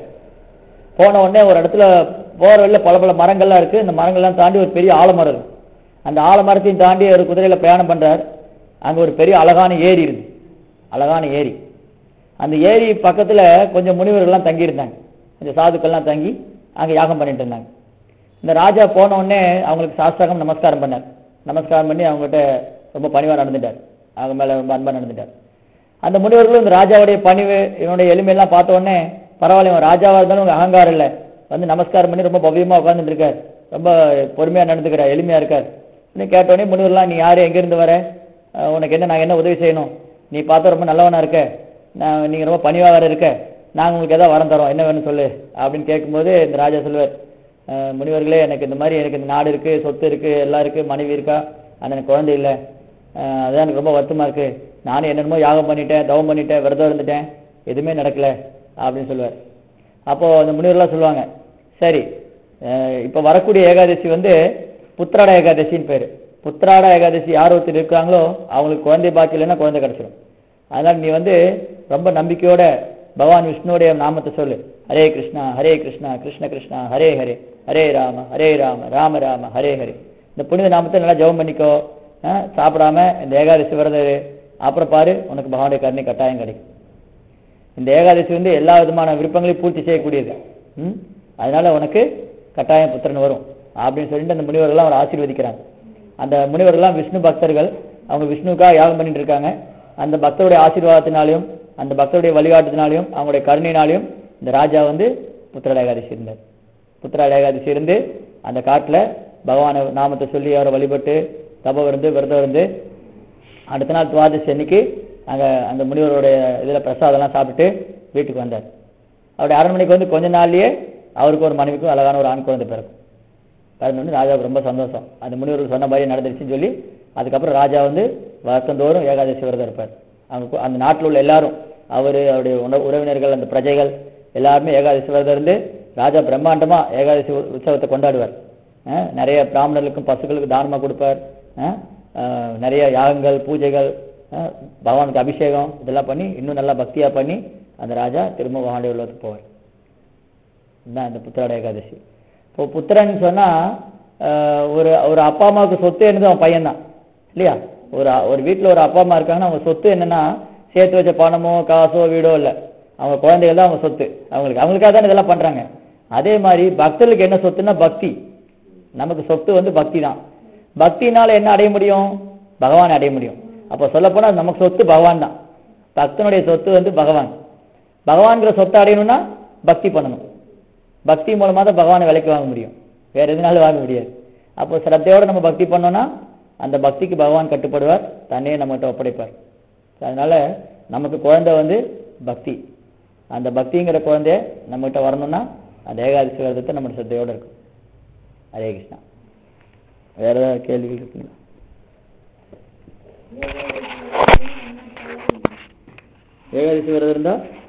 Speaker 1: போன உடனே ஒரு இடத்துல போற வழியில பல பல மரங்கள்லாம் இருக்கு இந்த மரங்கள்லாம் தாண்டி ஒரு பெரிய ஆலமரம் இருக்கு அந்த ஆலமரத்தையும் தாண்டி ஒரு குதிரையில பிரயாணம் பண்றார் அங்க ஒரு பெரிய அழகான ஏரி இருக்கு அழகான ஏரி அந்த ஏரி பக்கத்துல கொஞ்சம் முனிவர்கள்லாம் தங்கி இருந்தாங்க கொஞ்சம் சாதுக்கள்லாம் தங்கி அங்க யாகம் பண்ணிட்டு இருந்தாங்க இந்த ராஜா போன உடனே அவங்களுக்கு சாஸ்திரகம் நமஸ்காரம் பண்ணார் நமஸ்காரம் பண்ணி அவங்ககிட்ட ரொம்ப பணிவா நடந்துட்டார் அவங்க மேல ரொம்ப அன்பா நடந்துட்டார் அந்த முனிவர்களும் இந்த ராஜாவுடைய பணிவு இவனுடைய எளிமையெல்லாம் பார்த்த உடனே பரவாயில்ல இவன் ராஜாவா இருந்தாலும் உங்க அகங்காரம் இல்லை வந்து நமஸ்காரம் பண்ணி ரொம்ப பவ்யமா உட்கார்ந்துட்டு இருக்கார் ரொம்ப பொறுமையா நடந்துக்கிறார் எளிமையா இருக்கார் இன்னும் கேட்ட உடனே முனிவர்லாம் நீ யாரு எங்க இருந்து வர அஹ் உனக்கு என்ன நான் என்ன உதவி செய்யணும் நீ பார்த்தா ரொம்ப நல்லவனா இருக்க நான் நீங்க ரொம்ப பணிவா வேற இருக்க நாங்க உங்களுக்கு ஏதாவது வரம் தரோம் என்ன வேணும் சொல்லு அப்படின்னு கேட்கும்போது இந்த ராஜா சொல்லுவார் அஹ் முனிவர்களே எனக்கு இந்த மாதிரி எனக்கு இந்த நாடு இருக்கு சொத்து இருக்கு எல்லாம் இருக்கு மனைவி இருக்கா ஆனா எனக்கு குழந்தை இல்லை அஹ் அதான் எனக்கு ரொம்ப வருத்தமா இருக்கு நானும் என்னென்னமோ யாகம் பண்ணிட்டேன் தவம் பண்ணிட்டேன் விரதம் இருந்துட்டேன் எதுவுமே நடக்கல அப்படின்னு சொல்லுவார் அப்போ அந்த முனிவர்லாம் சொல்லுவாங்க சரி அஹ் இப்ப வரக்கூடிய ஏகாதசி வந்து புத்திராட ஏகாதசின்னு பேரு புத்திராட ஏகாதசி யார் ஒருத்தர் இருக்காங்களோ அவங்களுக்கு குழந்தை பாக்கி இல்லைன்னா குழந்தை கிடைச்சிடும் அதனால நீ வந்து ரொம்ப நம்பிக்கையோட பகவான் விஷ்ணுவுடைய நாமத்தை சொல்லு ஹரே கிருஷ்ணா ஹரே கிருஷ்ணா கிருஷ்ண கிருஷ்ணா ஹரே ஹரே ஹரே ராம ஹரே ராம ராம ராம ஹரே ஹரே இந்த புனித நாமத்தை நல்லா ஜெபம் பண்ணிக்கோ அஹ் சாப்பிடாம இந்த ஏகாதசி விரதம் இரு. அப்புறம் பாரு உனக்கு பகவானுடைய கருணை கட்டாயம் கிடைக்கும் இந்த ஏகாதசி வந்து எல்லா விதமான விருப்பங்களையும் பூர்த்தி செய்யக்கூடியது ம்? அதனால உனக்கு கட்டாயம் புத்திரன் வரும் அப்படின்னு சொல்லிட்டு அந்த முனிவர்கள்லாம் அவர் ஆசீர்வதிக்கிறாங்க அந்த முனிவர்கள்லாம் விஷ்ணு பக்தர்கள் அவங்க விஷ்ணுக்காக யாகம் பண்ணிட்டு இருக்காங்க அந்த பக்தருடைய ஆசீர்வாதத்தினாலையும் அந்த பக்தருடைய வழிகாட்டுத்தினாலையும் அவங்களுடைய கருணையினாலையும் இந்த ராஜா வந்து புத்திர ஏகாதசி இருந்தார் புத்திர ஏகாதசி இருந்து அந்த காட்டுல பகவான நாமத்தை சொல்லி அவரை வழிபட்டு தபம் இருந்து விரதம் இருந்து அடுத்த நாள் துவாதசி அன்னைக்கு அங்க அந்த முனிவருடைய இதுல பிரசாதம்லாம் சாப்பிட்டுட்டு வீட்டுக்கு வந்தார் அவருடைய அரண்மனைக்கு வந்து கொஞ்ச நாள்லயே அவருக்கு ஒரு மனைவிக்கும் அழகான ஒரு ஆண் குழந்தை பிறக்கும் பிறந்தோடனே ராஜாவுக்கு ரொம்ப சந்தோஷம் அந்த முனிவர்கள் சொன்ன மாதிரி நடந்துருச்சுன்னு சொல்லி அதுக்கப்புறம் ராஜா வந்து வருஷந்தோறும் ஏகாதசி விரதம் இருப்பார் அவங்க கு- அந்த நாட்டில் உள்ள எல்லாரும் அவர் அவருடைய உண- உறவினர்கள் அந்த பிரஜைகள் எல்லாருமே ஏகாதசி விரதம் இருந்து ராஜா பிரம்மாண்டமா ஏகாதசி உ- உற்சவத்தை கொண்டாடுவார் அஹ் நிறைய பிராமணர்களுக்கும் பசுக்களுக்கு தானமா கொடுப்பார் அஹ் அஹ் நிறைய யாகங்கள் பூஜைகள் அஹ் பகவானுக்கு அபிஷேகம் இதெல்லாம் பண்ணி இன்னும் நல்லா பக்தியா பண்ணி அந்த ராஜா திரும்ப பகவானுடைய உள்ளத்துக்கு போவார் இதுதான் இந்த புத்திராட ஏகாதசி இப்போ புத்திரன் சொன்னா ஆஹ், ஒரு ஒரு அப்பா அம்மாவுக்கு சொத்து என்னது அவன் பையன்தான் இல்லையா ஒரு ஒரு வீட்ல ஒரு அப்பா அம்மா இருக்காங்கன்னா அவங்க சொத்து என்னன்னா சேர்த்து வச்ச பணமோ காசோ வீடோ இல்லை அவங்க குழந்தைகள் தான் அவங்க சொத்து அவங்களுக்கு அவங்களுக்காக தான் இதெல்லாம் பண்றாங்க அதே மாதிரி பக்தர்களுக்கு என்ன சொத்துன்னா பக்தி நமக்கு சொத்து வந்து பக்தி தான் பக்தினால என்ன அடைய முடியும் பகவான் அடைய முடியும் அப்போ சொல்லப்போனா நமக்கு சொத்து பகவான் தான் பக்தனுடைய சொத்து வந்து பகவான் பகவான்கிற சொத்தை அடையணும்னா பக்தி பண்ணணும் பக்தி மூலமா தான் பகவானை விலைக்கு வாங்க முடியும் வேற எதுனாலும் வாங்க முடியாது அப்போ சிரத்தையோட நம்ம பக்தி பண்ணோம்னா அந்த பக்திக்கு பகவான் கட்டுப்படுவார் தன்னையே நம்மகிட்ட ஒப்படைப்பார் அதனால நமக்கு குழந்தை வந்து பக்தி அந்த பக்திங்கிற குழந்தைய நம்மகிட்ட வரணும்னா அந்த ஏகாதசி விரதத்தை நம்ம சிரத்தையோட இருக்கும் ஹரே கிருஷ்ணா வேற ஏதாவது கேள்விகள் இருக்குங்களா ஏகாதசி விரதம் இருந்தா